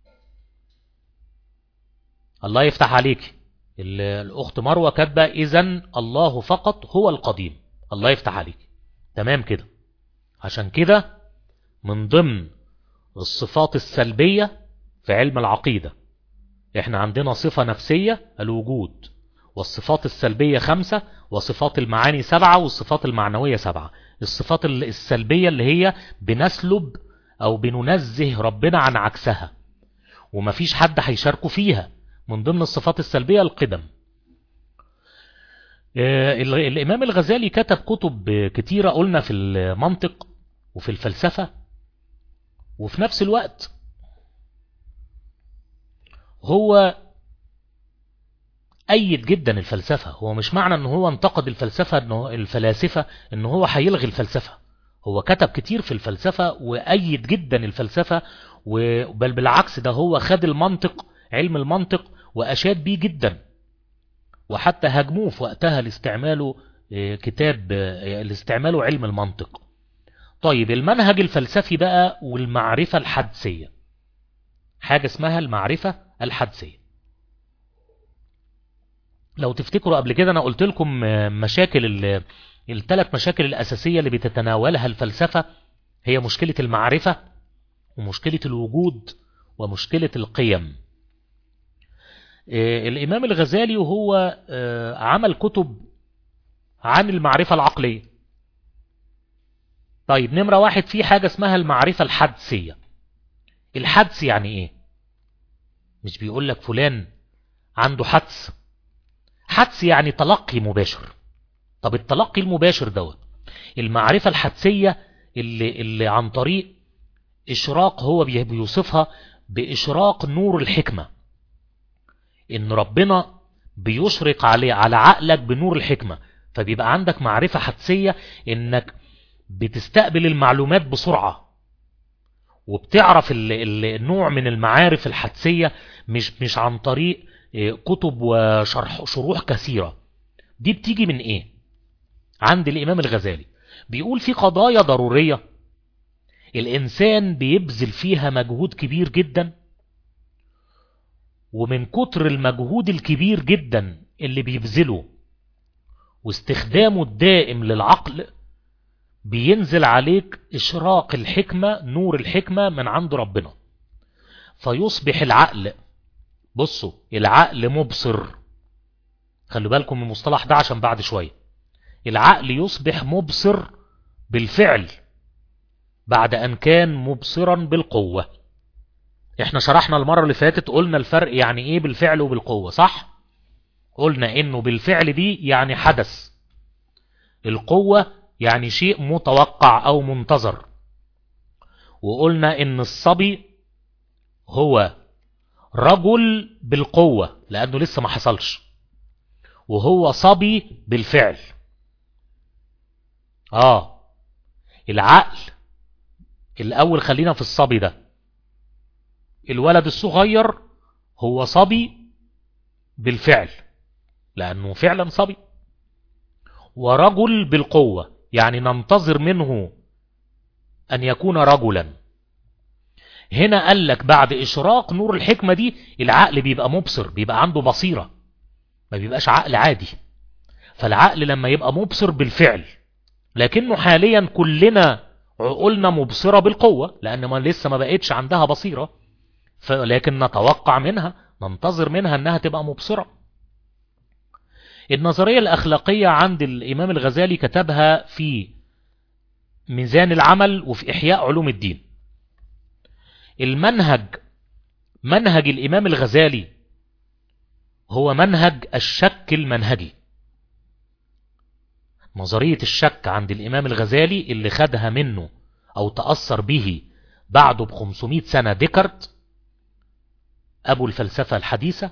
الله يفتح عليك الأخت مروة كاتبة إذا الله فقط هو القديم الله يفتح عليك تمام كده عشان كده من ضمن الصفات السلبية في علم العقيدة احنا عندنا صفة نفسية الوجود والصفات السلبية خمسة وصفات المعاني سبعة والصفات المعنوية سبعة الصفات السلبية اللي هي بنسلب او بننزه ربنا عن عكسها ومفيش حد هيشاركه فيها من ضمن الصفات السلبية القدم الامام الغزالي كتب كتب كتيرة قلنا في المنطق وفي الفلسفة وفي نفس الوقت هو أيد جدا الفلسفة هو مش معنى ان هو انتقد الفلسفة انه الفلاسفة ان هو هيلغي الفلسفة هو كتب كتير في الفلسفة وأيد جدا الفلسفة بل بالعكس ده هو خد المنطق علم المنطق وأشاد بيه جدا وحتى هاجموه في وقتها لاستعماله كتاب لاستعماله علم المنطق طيب المنهج الفلسفي بقى والمعرفة الحدسية حاجة اسمها المعرفة الحدسية لو تفتكروا قبل كده أنا قلت لكم مشاكل الثلاث مشاكل الأساسية اللي بتتناولها الفلسفة هي مشكلة المعرفة ومشكلة الوجود ومشكلة القيم الإمام الغزالي وهو عمل كتب عن المعرفة العقلية طيب نمرة واحد في حاجة اسمها المعرفة الحدسية الحدس يعني ايه مش بيقول لك فلان عنده حدس حدس يعني تلقي مباشر طب التلقي المباشر دوت المعرفة الحدسية اللي, اللي عن طريق إشراق هو بيوصفها بإشراق نور الحكمة إن ربنا بيشرق عليه على عقلك بنور الحكمة فبيبقى عندك معرفة حدسية إنك بتستقبل المعلومات بسرعة وبتعرف النوع من المعارف الحدسية مش مش عن طريق كتب وشرح شروح كثيرة دي بتيجي من ايه عند الامام الغزالي بيقول في قضايا ضرورية الانسان بيبذل فيها مجهود كبير جدا ومن كتر المجهود الكبير جدا اللي بيبذله واستخدامه الدائم للعقل بينزل عليك إشراق الحكمة نور الحكمة من عند ربنا فيصبح العقل بصوا العقل مبصر خلوا بالكم من المصطلح ده عشان بعد شوية العقل يصبح مبصر بالفعل بعد أن كان مبصرا بالقوة احنا شرحنا المرة اللي فاتت قلنا الفرق يعني ايه بالفعل وبالقوة صح قلنا انه بالفعل دي يعني حدث القوة يعني شيء متوقع او منتظر وقلنا ان الصبي هو رجل بالقوة لانه لسه ما حصلش وهو صبي بالفعل اه العقل الاول خلينا في الصبي ده الولد الصغير هو صبي بالفعل لانه فعلا صبي ورجل بالقوة يعني ننتظر منه أن يكون رجلا هنا قال لك بعد إشراق نور الحكمة دي العقل بيبقى مبصر بيبقى عنده بصيرة ما بيبقاش عقل عادي فالعقل لما يبقى مبصر بالفعل لكنه حاليا كلنا عقولنا مبصرة بالقوة لأن ما لسه ما بقتش عندها بصيرة لكن نتوقع منها ننتظر منها أنها تبقى مبصرة النظرية الأخلاقية عند الإمام الغزالي كتبها في ميزان العمل وفي إحياء علوم الدين المنهج منهج الإمام الغزالي هو منهج الشك المنهجي نظرية الشك عند الإمام الغزالي اللي خدها منه أو تأثر به بعده بخمسمائة سنة ديكارت أبو الفلسفة الحديثة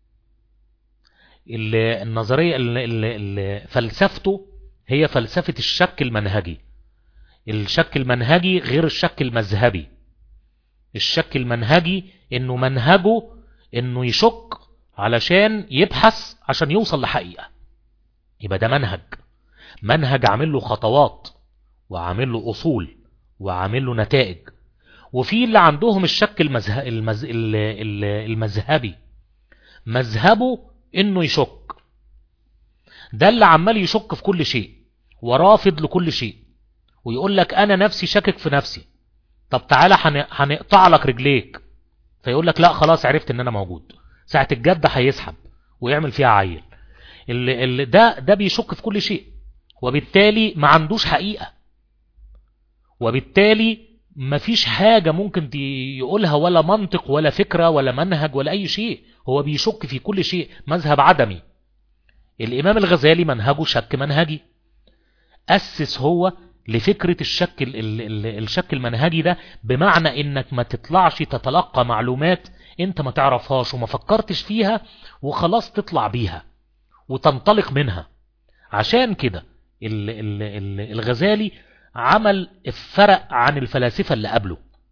النظرية اللي فلسفته هي فلسفة الشك المنهجي الشك المنهجي غير الشك المذهبي الشك المنهجي انه منهجه انه يشك علشان يبحث عشان يوصل لحقيقة يبقى ده منهج منهج عامل له خطوات وعامل له اصول وعامل له نتائج وفي اللي عندهم الشك المذه... المز... المذهبي مذهبه انه يشك ده اللي عمال يشك في كل شيء ورافض لكل شيء ويقول لك انا نفسي شاكك في نفسي طب تعالى هنقطع لك رجليك فيقول لك لا خلاص عرفت ان انا موجود ساعة الجد هيسحب ويعمل فيها عيل اللي اللي ده ده بيشك في كل شيء وبالتالي ما عندوش حقيقة وبالتالي ما فيش حاجة ممكن يقولها ولا منطق ولا فكرة ولا منهج ولا أي شيء هو بيشك في كل شيء مذهب عدمي الإمام الغزالي منهجه شك منهجي أسس هو لفكرة الشك ال ال ال الشك المنهجي ده بمعنى انك ما تطلعش تتلقى معلومات انت ما تعرفهاش وما فكرتش فيها وخلاص تطلع بيها وتنطلق منها عشان كده ال ال ال الغزالي عمل الفرق عن الفلاسفة اللي قبله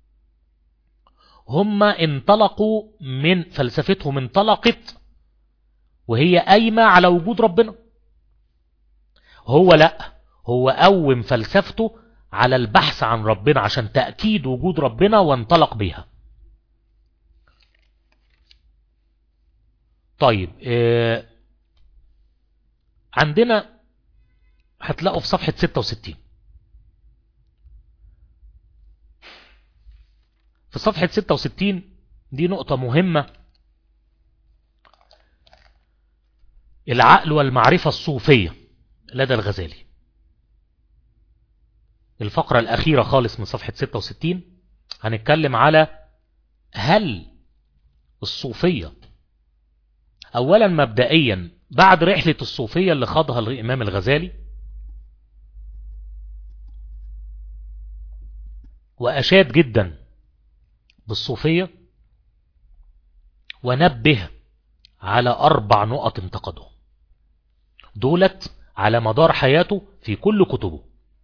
هم انطلقوا من فلسفتهم انطلقت وهي قايمة على وجود ربنا هو لا هو قوم فلسفته على البحث عن ربنا عشان تأكيد وجود ربنا وانطلق بها طيب اه عندنا هتلاقوا في صفحة 66 في صفحة 66 دي نقطة مهمة العقل والمعرفة الصوفية لدى الغزالي الفقرة الأخيرة خالص من صفحة 66 هنتكلم على هل الصوفية أولا مبدئيا بعد رحلة الصوفية اللي خاضها الإمام الغزالي وأشاد جدا بالصوفية ونبه على أربع نقط انتقدهم دولت على مدار حياته في كل كتبه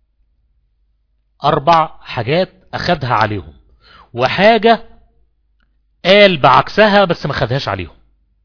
أربع حاجات أخدها عليهم وحاجة قال بعكسها بس ما خدهاش عليهم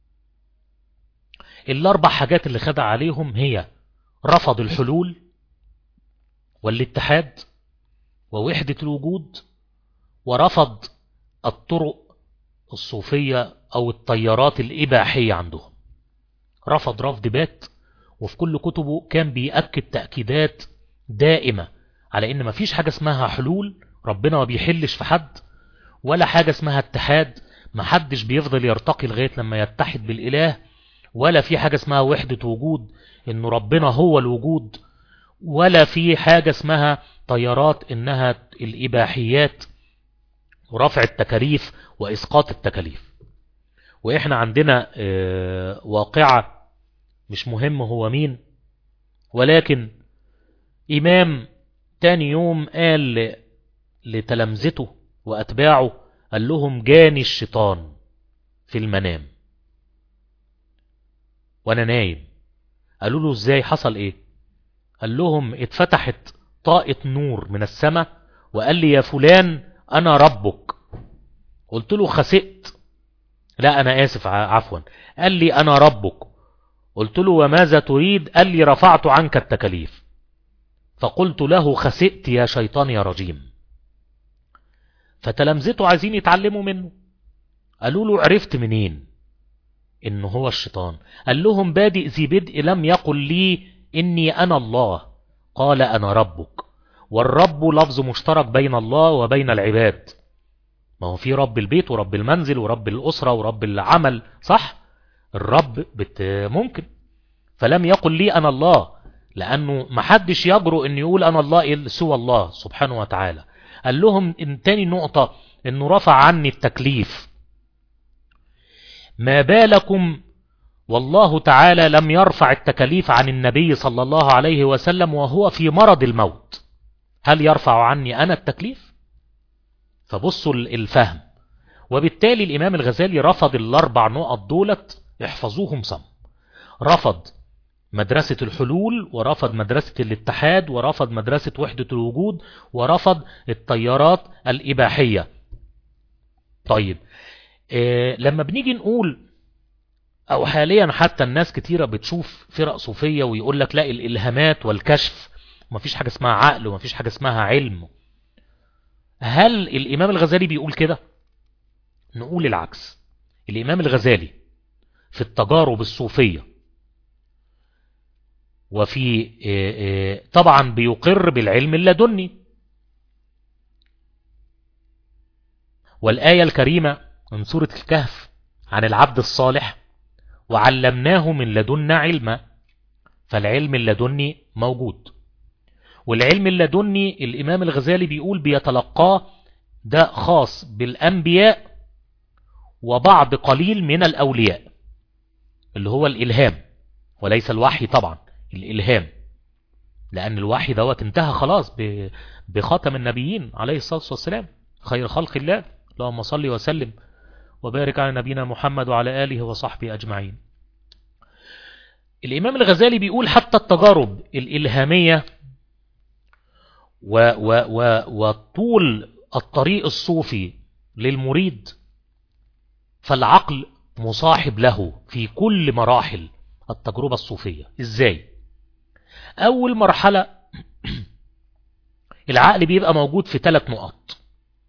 الأربع حاجات اللي خدها عليهم هي رفض الحلول والاتحاد ووحدة الوجود ورفض الطرق الصوفية أو الطيارات الإباحية عندهم رفض رفض بات وفي كل كتبه كان بيأكد تأكيدات دائمة على إن مفيش حاجة اسمها حلول ربنا ما بيحلش في حد ولا حاجة اسمها اتحاد محدش بيفضل يرتقي لغاية لما يتحد بالإله ولا في حاجة اسمها وحدة وجود إنه ربنا هو الوجود ولا في حاجة اسمها طيارات إنها الإباحيات ورفع التكاليف وإسقاط التكاليف وإحنا عندنا واقعة مش مهم هو مين ولكن إمام تاني يوم قال لتلامذته وأتباعه قال لهم جاني الشيطان في المنام وانا نايم قالوا له ازاي حصل ايه قال لهم اتفتحت طاقة نور من السماء وقال لي يا فلان انا ربك قلت له خسئت لا انا اسف عفوا قال لي انا ربك قلت له وماذا تريد قال لي رفعت عنك التكاليف فقلت له خسئت يا شيطان يا رجيم فتلامذته عايزين يتعلموا منه قالوا له عرفت منين إن هو الشيطان قال لهم بادئ ذي بدء لم يقل لي إني أنا الله قال أنا ربك والرب لفظ مشترك بين الله وبين العباد ما هو في رب البيت ورب المنزل ورب الأسرة ورب العمل صح الرب بت ممكن فلم يقل لي أنا الله لأنه محدش يجرؤ أن يقول أنا الله سوى الله سبحانه وتعالى قال لهم إن تاني نقطة أنه رفع عني التكليف ما بالكم والله تعالى لم يرفع التكاليف عن النبي صلى الله عليه وسلم وهو في مرض الموت هل يرفع عني أنا التكليف فبصوا الفهم وبالتالي الإمام الغزالي رفض الأربع نقط دولت احفظوهم صم رفض مدرسة الحلول ورفض مدرسة الاتحاد ورفض مدرسة وحدة الوجود ورفض الطيارات الإباحية طيب إيه لما بنيجي نقول او حاليا حتى الناس كتيرة بتشوف فرق صوفية ويقول لك لا الالهامات والكشف ومفيش حاجة اسمها عقل ومفيش حاجة اسمها علم هل الامام الغزالي بيقول كده نقول العكس الامام الغزالي في التجارب الصوفية وفي إيه إيه طبعا بيقر بالعلم اللدني والآية الكريمة من سورة الكهف عن العبد الصالح وعلمناه من لدنا علما فالعلم اللدني موجود والعلم اللدني الإمام الغزالي بيقول بيتلقاه ده خاص بالأنبياء وبعض قليل من الأولياء اللي هو الإلهام وليس الوحي طبعا الإلهام لأن الوحي دوت انتهى خلاص بخاتم النبيين عليه الصلاة والسلام خير خلق الله اللهم صل وسلم وبارك على نبينا محمد وعلى آله وصحبه أجمعين الإمام الغزالي بيقول حتى التجارب الإلهامية و و و وطول الطريق الصوفي للمريد فالعقل مصاحب له في كل مراحل التجربة الصوفية ازاي اول مرحلة العقل بيبقى موجود في ثلاث نقط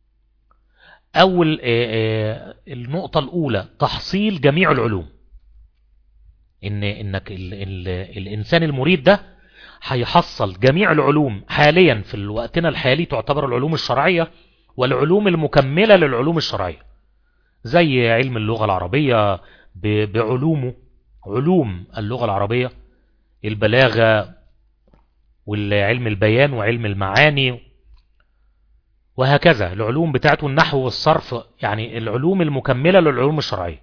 اول النقطة الاولى تحصيل جميع العلوم ان انك ال ال الانسان المريد ده هيحصل جميع العلوم حاليا في وقتنا الحالي تعتبر العلوم الشرعية والعلوم المكملة للعلوم الشرعية زي علم اللغة العربية بعلومه علوم اللغة العربية البلاغة والعلم البيان وعلم المعاني وهكذا العلوم بتاعته النحو والصرف يعني العلوم المكملة للعلوم الشرعية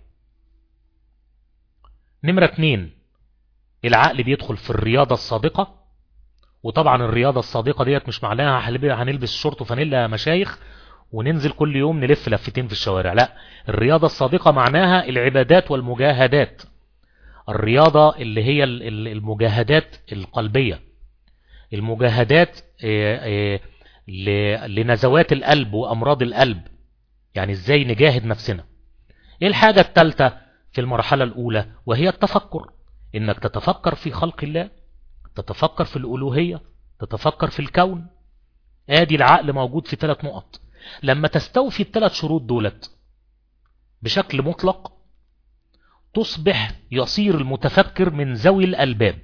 نمرة اتنين العقل بيدخل في الرياضة الصادقة وطبعا الرياضة الصادقة ديت مش معناها هنلبس شورت وفانيلا مشايخ وننزل كل يوم نلف لفتين في الشوارع لا الرياضة الصادقة معناها العبادات والمجاهدات الرياضة اللي هي المجاهدات القلبية المجاهدات آه، آه، لنزوات القلب وأمراض القلب يعني ازاي نجاهد نفسنا ايه الحاجة الثالثة في المرحلة الأولى وهي التفكر انك تتفكر في خلق الله تتفكر في الألوهية تتفكر في الكون ادي العقل موجود في ثلاث نقط لما تستوفي الثلاث شروط دولت بشكل مطلق تصبح يصير المتفكر من ذوي الألباب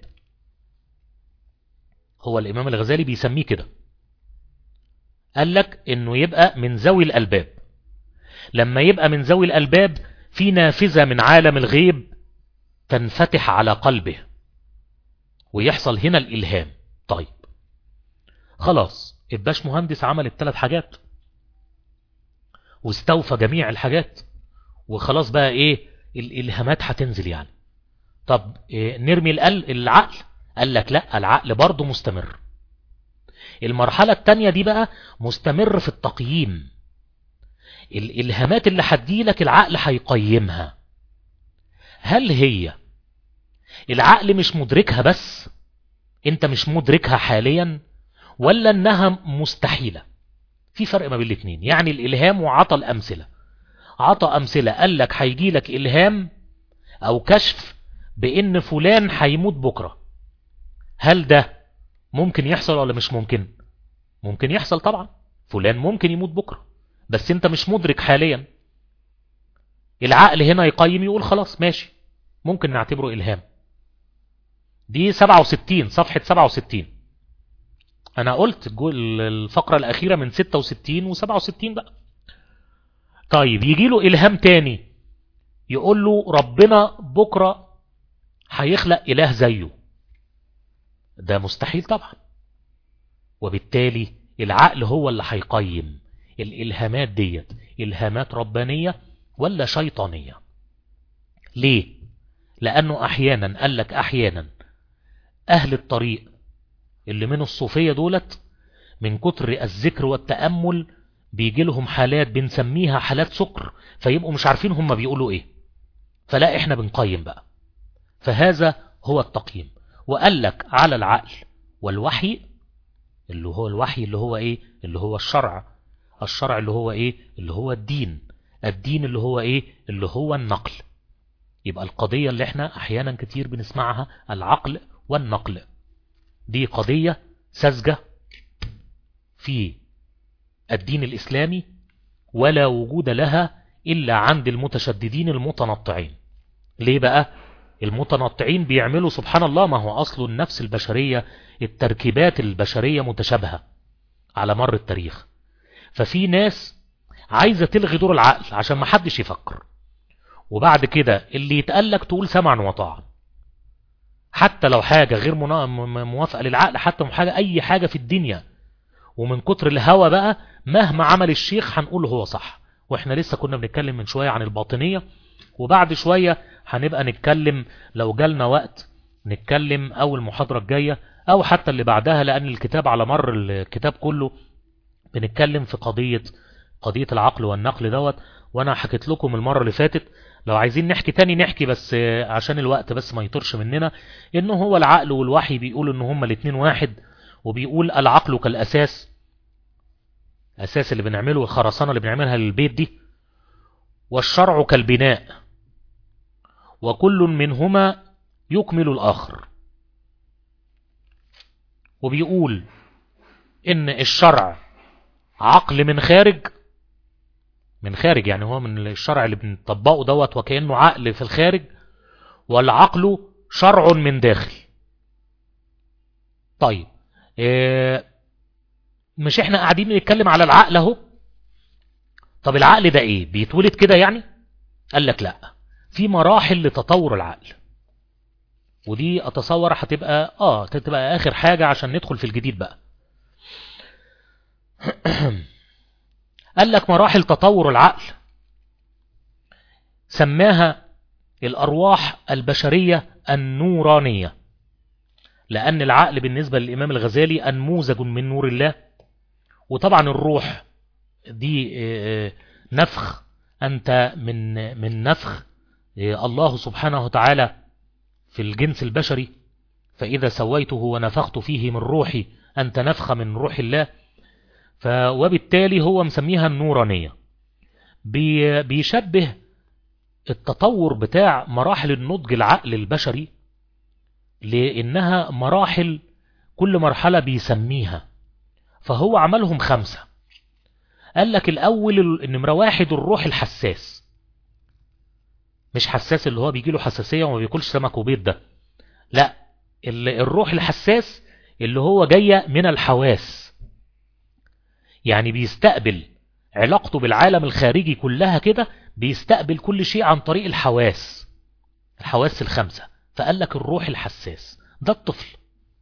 هو الإمام الغزالي بيسميه كده قال لك انه يبقى من ذوي الألباب لما يبقى من ذوي الألباب في نافذة من عالم الغيب تنفتح على قلبه ويحصل هنا الإلهام طيب خلاص الباش مهندس عمل الثلاث حاجات واستوفى جميع الحاجات وخلاص بقى ايه الالهامات هتنزل يعني طب إيه نرمي القل العقل قال لك لا العقل برضه مستمر المرحلة التانية دي بقى مستمر في التقييم الالهامات اللي هتجيلك العقل هيقيمها هل هي العقل مش مدركها بس انت مش مدركها حاليا ولا انها مستحيلة في فرق ما بين الاثنين يعني الالهام وعطى الامثلة عطى امثلة قال لك هيجي لك الهام او كشف بان فلان هيموت بكرة هل ده ممكن يحصل ولا مش ممكن ممكن يحصل طبعا فلان ممكن يموت بكرة بس انت مش مدرك حاليا العقل هنا يقيم يقول خلاص ماشي ممكن نعتبره إلهام دي 67 صفحة 67 أنا قلت الفقرة الأخيرة من 66 و67 بقى طيب يجي له إلهام تاني يقول له ربنا بكرة هيخلق إله زيه ده مستحيل طبعا وبالتالي العقل هو اللي هيقيم الإلهامات ديت إلهامات ربانية ولا شيطانية ليه لأنه أحيانا قال لك أحيانا أهل الطريق اللي من الصوفية دولت من كتر الذكر والتأمل بيجي لهم حالات بنسميها حالات سكر فيبقوا مش عارفين هم بيقولوا ايه فلا احنا بنقيم بقى فهذا هو التقييم وقال لك على العقل والوحي اللي هو الوحي اللي هو ايه اللي هو الشرع الشرع اللي هو ايه اللي هو الدين الدين اللي هو ايه اللي هو النقل يبقى القضية اللي احنا احيانا كتير بنسمعها العقل والنقل دي قضية سذجة في الدين الإسلامي ولا وجود لها إلا عند المتشددين المتنطعين ليه بقى المتنطعين بيعملوا سبحان الله ما هو أصل النفس البشرية التركيبات البشرية متشابهة على مر التاريخ ففي ناس عايزة تلغي دور العقل عشان ما حدش يفكر وبعد كده اللي يتقلك تقول سمعا وطاعا حتى لو حاجة غير موافقة للعقل حتى حاجة أي حاجة في الدنيا ومن كتر الهوى بقى مهما عمل الشيخ هنقول هو صح واحنا لسه كنا بنتكلم من شوية عن الباطنية وبعد شوية هنبقى نتكلم لو جالنا وقت نتكلم او المحاضرة الجاية او حتى اللي بعدها لان الكتاب على مر الكتاب كله بنتكلم في قضية قضية العقل والنقل دوت وانا حكيت لكم المرة اللي فاتت لو عايزين نحكي تاني نحكي بس عشان الوقت بس ما يطرش مننا انه هو العقل والوحي بيقول ان هما الاتنين واحد وبيقول العقل كالاساس اساس اللي بنعمله الخرسانة اللي بنعملها للبيت دي والشرع كالبناء وكل منهما يكمل الآخر وبيقول إن الشرع عقل من خارج من خارج يعني هو من الشرع اللي بنطبقه دوت وكأنه عقل في الخارج والعقل شرع من داخل طيب إيه مش احنا قاعدين بنتكلم على العقل اهو طب العقل ده ايه بيتولد كده يعني قال لك لا في مراحل لتطور العقل ودي اتصور هتبقى اه تبقى اخر حاجة عشان ندخل في الجديد بقى قال لك مراحل تطور العقل سماها الأرواح البشرية النورانية لأن العقل بالنسبة للإمام الغزالي أنموذج من نور الله وطبعا الروح دي نفخ أنت من من نفخ الله سبحانه وتعالى في الجنس البشري فإذا سويته ونفخت فيه من روحي أنت نفخ من روح الله وبالتالي هو مسميها النورانية بيشبه التطور بتاع مراحل النضج العقل البشري لأنها مراحل كل مرحلة بيسميها فهو عملهم خمسة قال لك الأول النمرة واحد الروح الحساس مش حساس اللي هو بيجيله حساسية وما بياكلش سمك وبيض ده لا الروح الحساس اللي هو جاية من الحواس يعني بيستقبل علاقته بالعالم الخارجي كلها كده بيستقبل كل شيء عن طريق الحواس الحواس الخمسة فقال لك الروح الحساس ده الطفل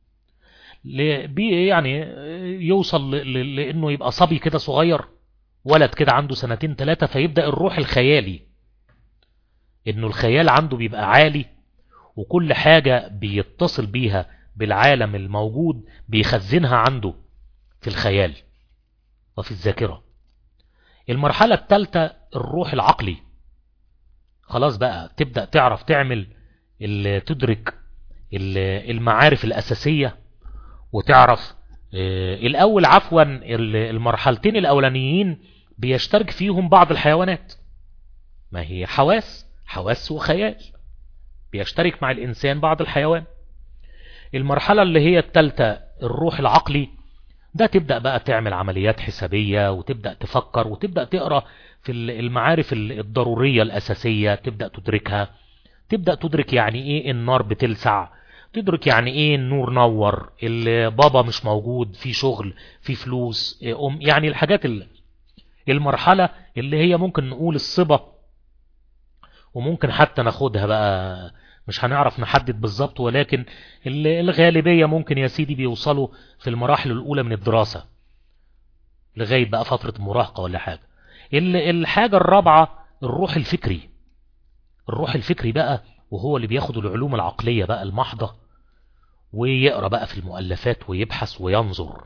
يعني يوصل لانه يبقى صبي كده صغير ولد كده عنده سنتين ثلاثة فيبدأ الروح الخيالي انه الخيال عنده بيبقى عالي وكل حاجة بيتصل بيها بالعالم الموجود بيخزنها عنده في الخيال وفي الذاكرة المرحلة الثالثة الروح العقلي خلاص بقى تبدأ تعرف تعمل اللي تدرك المعارف الأساسية وتعرف الأول عفوا المرحلتين الأولانيين بيشترك فيهم بعض الحيوانات ما هي حواس حواس وخيال بيشترك مع الإنسان بعض الحيوان المرحلة اللي هي الثالثة الروح العقلي ده تبدأ بقى تعمل عمليات حسابية وتبدأ تفكر وتبدأ تقرأ في المعارف الضرورية الأساسية تبدأ تدركها تبدأ تدرك يعني ايه النار بتلسع تدرك يعني ايه النور نور البابا مش موجود في شغل في فلوس أم يعني الحاجات اللي المرحلة اللي هي ممكن نقول الصبا وممكن حتى ناخدها بقى مش هنعرف نحدد بالظبط ولكن الغالبية ممكن يا سيدي بيوصلوا في المراحل الأولى من الدراسة لغاية بقى فترة المراهقة ولا حاجة الحاجة الرابعة الروح الفكري الروح الفكري بقى وهو اللي بياخد العلوم العقلية بقى المحضة ويقرأ بقى في المؤلفات ويبحث وينظر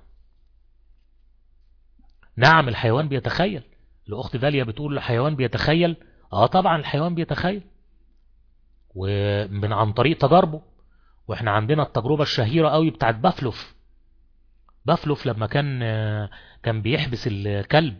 نعم الحيوان بيتخيل الأخت داليا بتقول الحيوان بيتخيل اه طبعا الحيوان بيتخيل ومن عن طريق تجاربه واحنا عندنا التجربة الشهيرة قوي بتاعت بافلوف بافلوف لما كان كان بيحبس الكلب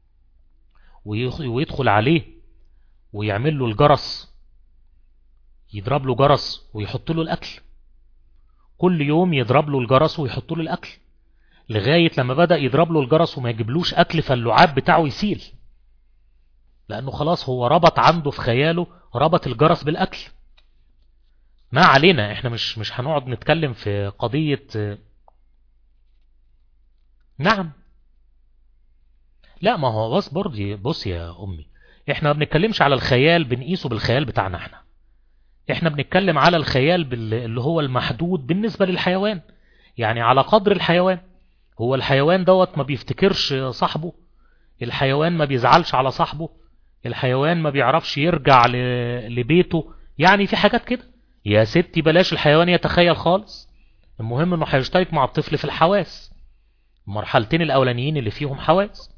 ويدخل عليه ويعمل له الجرس يضرب له جرس ويحط له الأكل كل يوم يضرب له الجرس ويحط له الأكل لغاية لما بدأ يضرب له الجرس وما يجيبلوش أكل فاللعاب بتاعه يسيل لأنه خلاص هو ربط عنده في خياله ربط الجرس بالأكل ما علينا احنا مش مش هنقعد نتكلم في قضية نعم لا ما هو بص برضي بص يا أمي احنا ما بنتكلمش على الخيال بنقيسه بالخيال بتاعنا احنا احنا بنتكلم على الخيال اللي هو المحدود بالنسبة للحيوان يعني على قدر الحيوان هو الحيوان دوت ما بيفتكرش صاحبه الحيوان ما بيزعلش على صاحبه الحيوان ما بيعرفش يرجع لبيته يعني في حاجات كده يا ستي بلاش الحيوان يتخيل خالص المهم انه هيشترك مع الطفل في الحواس المرحلتين الاولانيين اللي فيهم حواس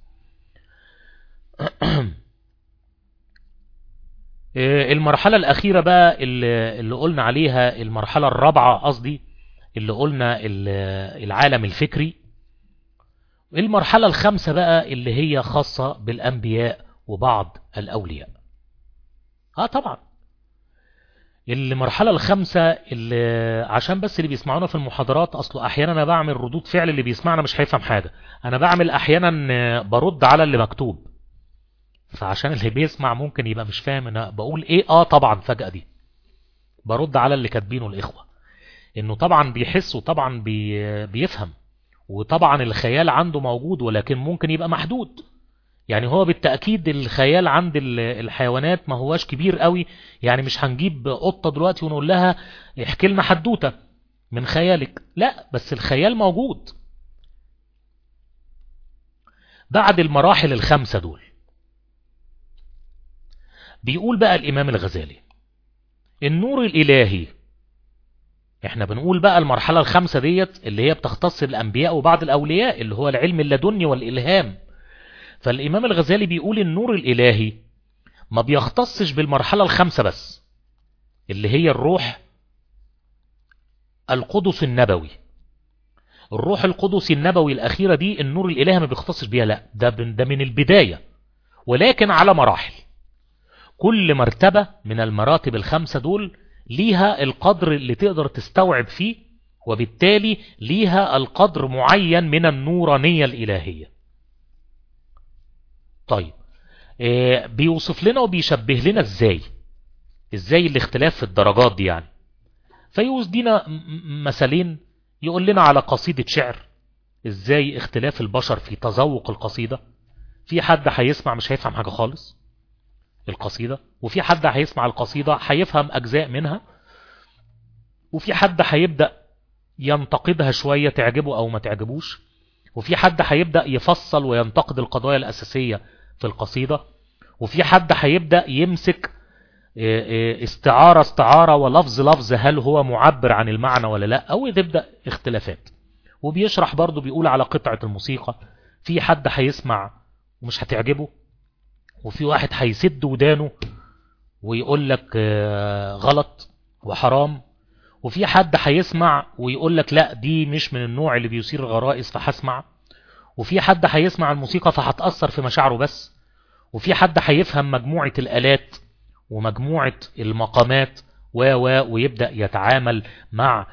المرحلة الأخيرة بقى اللي قلنا عليها المرحلة الرابعة قصدي اللي قلنا العالم الفكري المرحلة الخامسة بقى اللي هي خاصة بالأنبياء وبعض الأولياء اه طبعا المرحلة الخامسة اللي عشان بس اللي بيسمعونا في المحاضرات أصله أحيانا أنا بعمل ردود فعل اللي بيسمعنا مش هيفهم حاجة أنا بعمل أحيانا برد على اللي مكتوب فعشان اللي بيسمع ممكن يبقى مش فاهم أنا بقول إيه آه طبعا فجأة دي برد على اللي كاتبينه الإخوة إنه طبعا بيحس وطبعا بي بيفهم وطبعا الخيال عنده موجود ولكن ممكن يبقى محدود يعني هو بالتأكيد الخيال عند الحيوانات ما هواش كبير قوي يعني مش هنجيب قطة دلوقتي ونقول لها احكي لنا حدوتة من خيالك لا بس الخيال موجود بعد المراحل الخمسة دول بيقول بقى الإمام الغزالي النور الإلهي احنا بنقول بقى المرحلة الخمسة ديت اللي هي بتختص الأنبياء وبعض الأولياء اللي هو العلم اللدني والإلهام فالإمام الغزالي بيقول النور الإلهي ما بيختصش بالمرحلة الخمسة بس اللي هي الروح القدس النبوي الروح القدس النبوي الأخيرة دي النور الإلهي ما بيختصش بيها لا ده, ده من البداية ولكن على مراحل كل مرتبة من المراتب الخمسة دول ليها القدر اللي تقدر تستوعب فيه وبالتالي ليها القدر معين من النورانية الإلهية طيب آه بيوصف لنا وبيشبه لنا ازاي ازاي الاختلاف في الدرجات دي يعني فيوزدينا مثالين يقول لنا على قصيدة شعر ازاي اختلاف البشر في تذوق القصيدة في حد هيسمع مش هيفهم حاجة خالص القصيدة وفي حد هيسمع القصيدة هيفهم أجزاء منها وفي حد هيبدأ ينتقدها شوية تعجبه أو ما تعجبوش وفي حد هيبدأ يفصل وينتقد القضايا الأساسية في القصيدة وفي حد هيبدأ يمسك استعارة استعارة ولفظ لفظ هل هو معبر عن المعنى ولا لا أو تبدأ اختلافات وبيشرح برضو بيقول على قطعة الموسيقى في حد هيسمع ومش هتعجبه وفي واحد هيسد ودانه ويقول لك غلط وحرام وفي حد هيسمع ويقول لك لا دي مش من النوع اللي بيثير الغرائز فهسمع وفي حد هيسمع الموسيقى فهتأثر في مشاعره بس وفي حد هيفهم مجموعة الآلات ومجموعة المقامات و و ويبدأ يتعامل مع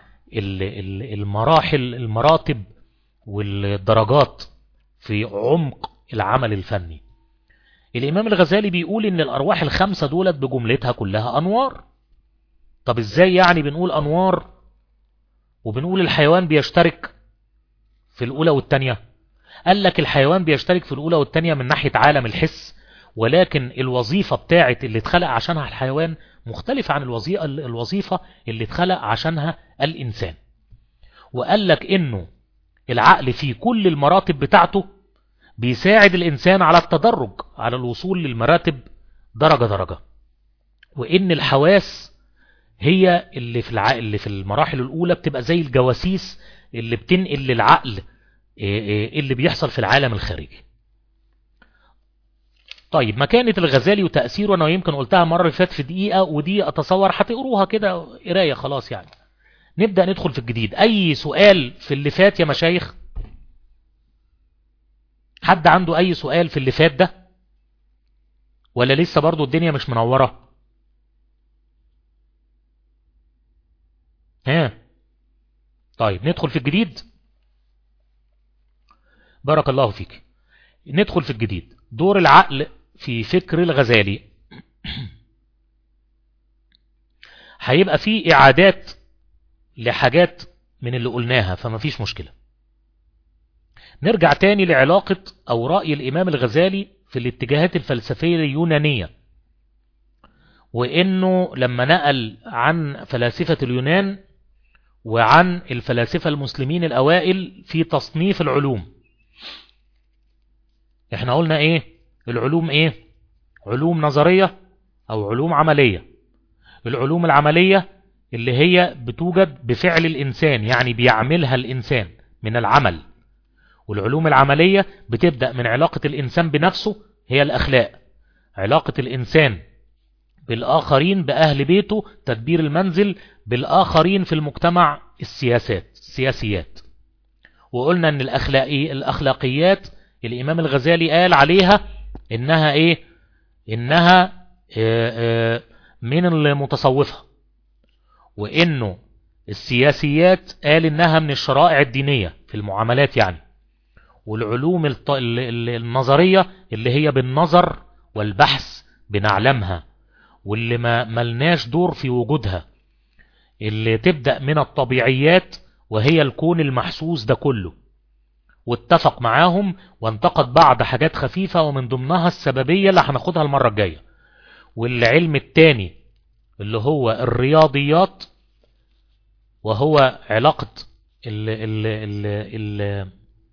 المراحل المراتب والدرجات في عمق العمل الفني الإمام الغزالي بيقول إن الأرواح الخمسة دولت بجملتها كلها أنوار طب إزاي يعني بنقول أنوار وبنقول الحيوان بيشترك في الأولى والتانية قال لك الحيوان بيشترك في الأولى والتانية من ناحية عالم الحس ولكن الوظيفة بتاعة اللي اتخلق عشانها الحيوان مختلفة عن الوظيفة اللي اتخلق عشانها الإنسان وقال لك إنه العقل في كل المراتب بتاعته بيساعد الإنسان على التدرج على الوصول للمراتب درجة درجة وإن الحواس هي اللي في العقل اللي في المراحل الأولى بتبقى زي الجواسيس اللي بتنقل للعقل اللي بيحصل في العالم الخارجي طيب مكانة الغزالي وتأثيره أنا يمكن قلتها مرة اللي فاتت في دقيقة ودي أتصور هتقروها كده قراية خلاص يعني نبدأ ندخل في الجديد أي سؤال في اللي فات يا مشايخ حد عنده أي سؤال في اللي فات ده ولا لسه برضو الدنيا مش منورة ها طيب ندخل في الجديد بارك الله فيك ندخل في الجديد دور العقل في فكر الغزالي هيبقى فيه إعادات لحاجات من اللي قلناها فما فيش مشكلة نرجع تاني لعلاقة أو رأي الإمام الغزالي في الاتجاهات الفلسفية اليونانية وإنه لما نقل عن فلاسفة اليونان وعن الفلاسفة المسلمين الأوائل في تصنيف العلوم احنا قلنا ايه العلوم ايه علوم نظرية او علوم عملية العلوم العملية اللي هي بتوجد بفعل الانسان يعني بيعملها الانسان من العمل والعلوم العملية بتبدأ من علاقة الانسان بنفسه هي الاخلاق علاقة الانسان بالاخرين باهل بيته تدبير المنزل بالاخرين في المجتمع السياسات السياسيات وقلنا ان الاخلاقي الاخلاقيات الإمام الغزالي قال عليها إنها إيه إنها من المتصوفة وإنه السياسيات قال إنها من الشرائع الدينية في المعاملات يعني والعلوم النظرية اللي هي بالنظر والبحث بنعلمها واللي ما ملناش دور في وجودها اللي تبدأ من الطبيعيات وهي الكون المحسوس ده كله واتفق معاهم وانتقد بعض حاجات خفيفة ومن ضمنها السببية اللي هناخدها المرة الجاية والعلم التاني اللي هو الرياضيات وهو علاقة ال ال ال ال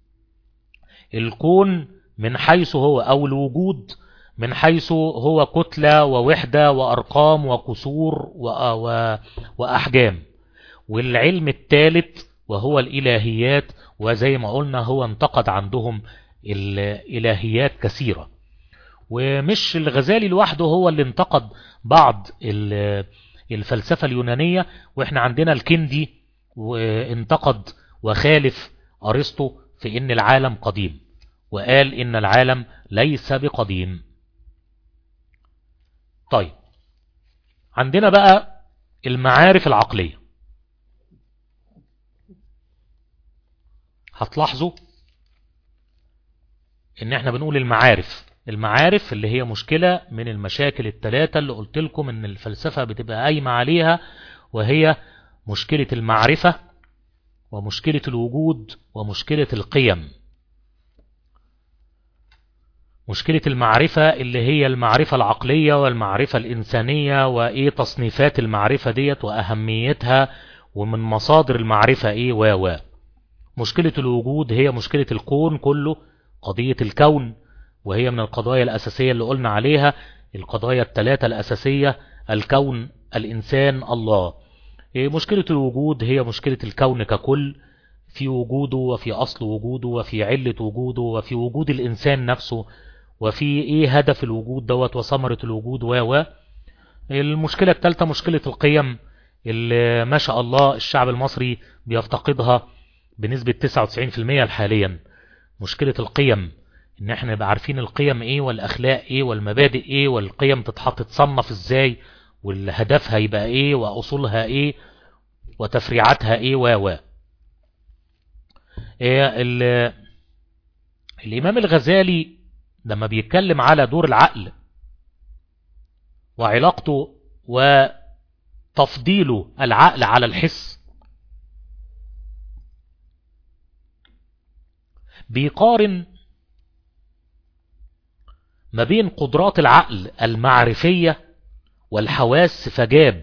الكون من حيث هو أو الوجود من حيث هو كتلة ووحدة وأرقام وكسور وأحجام والعلم الثالث وهو الإلهيات وزي ما قلنا هو انتقد عندهم الإلهيات كثيرة ومش الغزالي لوحده هو اللي انتقد بعض الفلسفة اليونانية واحنا عندنا الكندي وانتقد وخالف أرسطو في ان العالم قديم وقال ان العالم ليس بقديم طيب عندنا بقى المعارف العقلية هتلاحظوا ان احنا بنقول المعارف المعارف اللي هي مشكلة من المشاكل الثلاثة اللي قلت لكم ان الفلسفة بتبقى قايمة عليها وهي مشكلة المعرفة ومشكلة الوجود ومشكلة القيم مشكلة المعرفة اللي هي المعرفة العقلية والمعرفة الإنسانية وإيه تصنيفات المعرفة ديت وأهميتها ومن مصادر المعرفة إيه و و مشكلة الوجود هي مشكلة الكون كله قضية الكون وهي من القضايا الأساسية اللي قلنا عليها القضايا الثلاثة الأساسية الكون الإنسان الله مشكلة الوجود هي مشكلة الكون ككل في وجوده وفي أصل وجوده وفي علة وجوده وفي وجود الإنسان نفسه وفي إيه هدف الوجود دوت وثمرة الوجود و و المشكلة الثالثة مشكلة القيم اللي ما شاء الله الشعب المصري بيفتقدها بنسبة 99% حاليا مشكلة القيم ان احنا نبقى عارفين القيم ايه والاخلاق ايه والمبادئ ايه والقيم تتحط تصنف ازاي والهدفها يبقى ايه واصولها ايه وتفريعاتها ايه و و إيه الامام الغزالي لما بيتكلم على دور العقل وعلاقته وتفضيله العقل على الحس بيقارن ما بين قدرات العقل المعرفية والحواس فجاب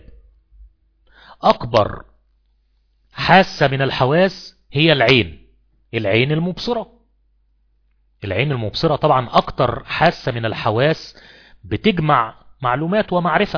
أكبر حاسة من الحواس هي العين العين المبصرة العين المبصرة طبعا أكتر حاسة من الحواس بتجمع معلومات ومعرفة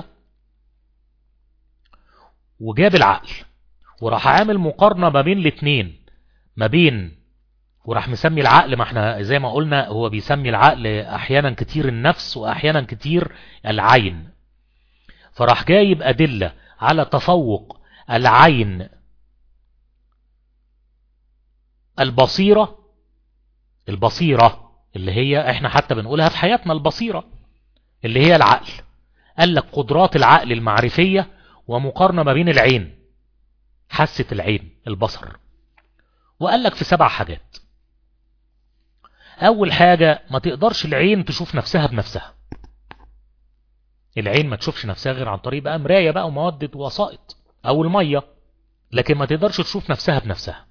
وجاب العقل وراح عامل مقارنة ما بين الاثنين ما بين وراح مسمي العقل ما احنا زي ما قلنا هو بيسمي العقل احيانا كتير النفس واحيانا كتير العين فراح جايب ادلة على تفوق العين البصيرة البصيرة اللي هي احنا حتى بنقولها في حياتنا البصيرة اللي هي العقل قال لك قدرات العقل المعرفية ومقارنة ما بين العين حاسة العين البصر وقال لك في سبع حاجات اول حاجة ما تقدرش العين تشوف نفسها بنفسها العين ما تشوفش نفسها غير عن طريق بقى مراية بقى ومواد وسائط او المية لكن ما تقدرش تشوف نفسها بنفسها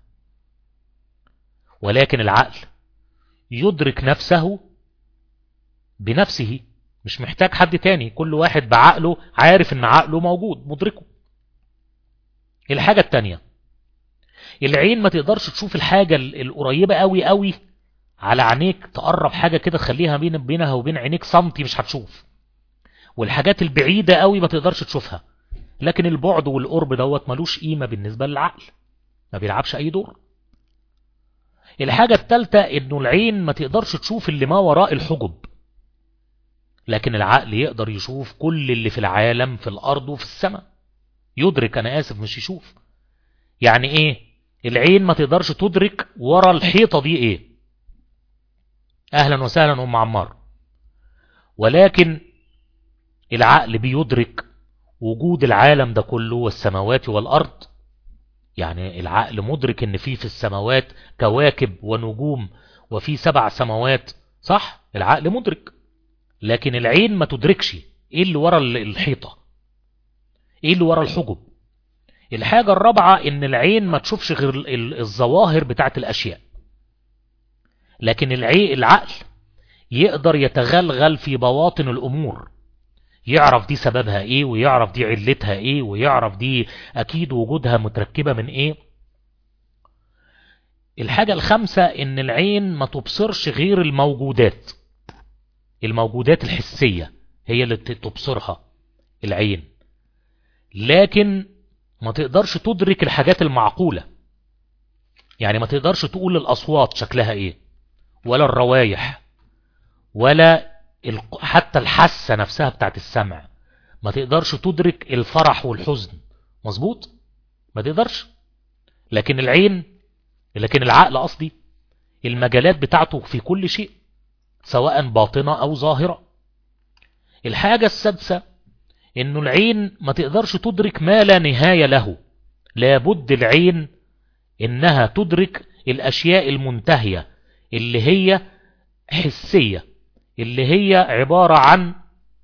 ولكن العقل يدرك نفسه بنفسه مش محتاج حد تاني كل واحد بعقله عارف ان عقله موجود مدركه الحاجة التانية العين ما تقدرش تشوف الحاجة القريبة قوي قوي على عينيك تقرب حاجة كده تخليها بين بينها وبين عينيك سنتي مش هتشوف والحاجات البعيدة قوي ما تقدرش تشوفها لكن البعد والقرب دوت ملوش قيمة بالنسبة للعقل ما بيلعبش اي دور الحاجة التالتة انه العين ما تقدرش تشوف اللي ما وراء الحجب لكن العقل يقدر يشوف كل اللي في العالم في الارض وفي السماء يدرك انا اسف مش يشوف يعني ايه العين ما تقدرش تدرك ورا الحيطة دي ايه اهلا وسهلا ام عمار ولكن العقل بيدرك وجود العالم ده كله والسماوات والارض يعني العقل مدرك ان في في السماوات كواكب ونجوم وفي سبع سماوات صح العقل مدرك لكن العين ما تدركش ايه اللي ورا الحيطة ايه اللي ورا الحجب الحاجة الرابعة ان العين ما تشوفش غير الظواهر بتاعت الاشياء لكن العي العقل يقدر يتغلغل في بواطن الأمور يعرف دي سببها ايه ويعرف دي علتها ايه ويعرف دي اكيد وجودها متركبة من ايه الحاجة الخامسة ان العين ما تبصرش غير الموجودات الموجودات الحسية هي اللي تبصرها العين لكن ما تقدرش تدرك الحاجات المعقولة يعني ما تقدرش تقول الأصوات شكلها ايه ولا الروايح ولا حتى الحاسة نفسها بتاعت السمع ما تقدرش تدرك الفرح والحزن مظبوط ما تقدرش لكن العين لكن العقل قصدي المجالات بتاعته في كل شيء سواء باطنة أو ظاهرة الحاجة السادسة انه العين ما تقدرش تدرك ما لا نهاية له لابد العين انها تدرك الاشياء المنتهية اللي هي حسية اللي هي عبارة عن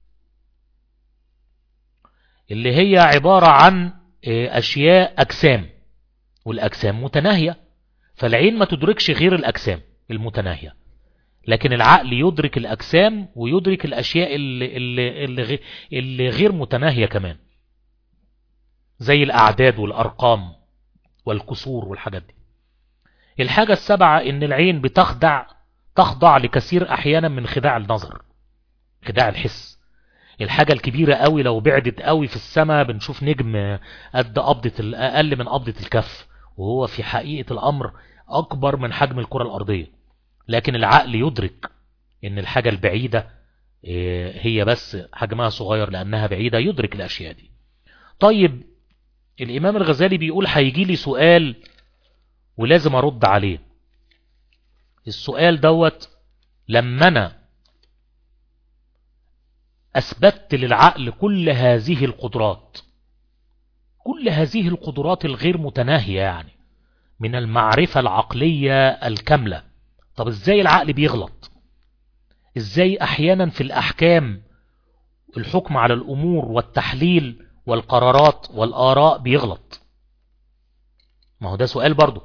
اللي هي عبارة عن آه، أشياء أجسام والأجسام متناهية فالعين ما تدركش غير الأجسام المتناهية لكن العقل يدرك الأجسام ويدرك الأشياء اللي, اللي, اللي, اللي غير متناهية كمان زي الأعداد والأرقام والكسور والحاجات دي الحاجة السبعة ان العين بتخدع تخضع لكثير احيانا من خداع النظر خداع الحس الحاجة الكبيرة قوي لو بعدت قوي في السماء بنشوف نجم قد قبضة اقل من قبضة الكف وهو في حقيقة الامر اكبر من حجم الكرة الارضية لكن العقل يدرك ان الحاجة البعيدة آه، هي بس حجمها صغير لانها بعيدة يدرك الاشياء دي طيب الامام الغزالي بيقول هيجي لي سؤال ولازم ارد عليه السؤال دوت لما أنا أثبتت للعقل كل هذه القدرات كل هذه القدرات الغير متناهية يعني من المعرفة العقلية الكاملة طب ازاي العقل بيغلط ازاي احيانا في الاحكام الحكم على الامور والتحليل والقرارات والاراء بيغلط ما هو ده سؤال برضه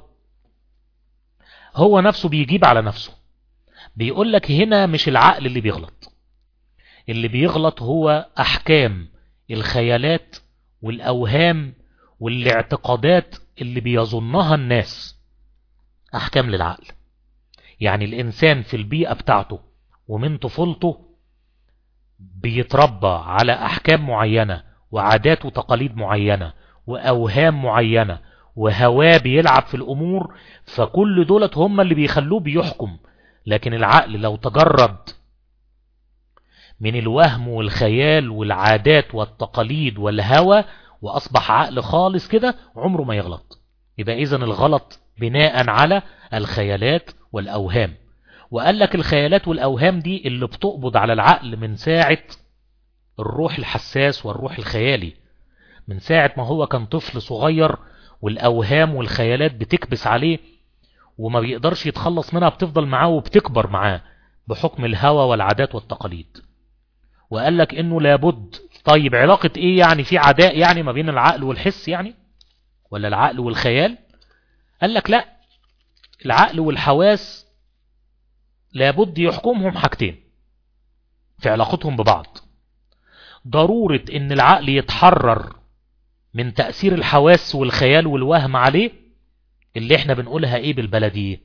هو نفسه بيجيب على نفسه بيقول لك هنا مش العقل اللي بيغلط اللي بيغلط هو أحكام الخيالات والأوهام والاعتقادات اللي بيظنها الناس أحكام للعقل يعني الإنسان في البيئة بتاعته ومن طفولته بيتربى على أحكام معينة وعادات وتقاليد معينة وأوهام معينة وهواه بيلعب في الأمور فكل دولت هم اللي بيخلوه بيحكم لكن العقل لو تجرد من الوهم والخيال والعادات والتقاليد والهوى وأصبح عقل خالص كده عمره ما يغلط يبقى إذا الغلط بناء على الخيالات والأوهام وقال لك الخيالات والأوهام دي اللي بتقبض على العقل من ساعة الروح الحساس والروح الخيالي من ساعة ما هو كان طفل صغير والأوهام والخيالات بتكبس عليه وما بيقدرش يتخلص منها بتفضل معاه وبتكبر معاه بحكم الهوى والعادات والتقاليد وقال لك انه لابد طيب علاقة ايه يعني في عداء يعني ما بين العقل والحس يعني ولا العقل والخيال قال لك لا العقل والحواس لابد يحكمهم حاجتين في علاقتهم ببعض ضرورة ان العقل يتحرر من تأثير الحواس والخيال والوهم عليه اللي احنا بنقولها ايه بالبلدي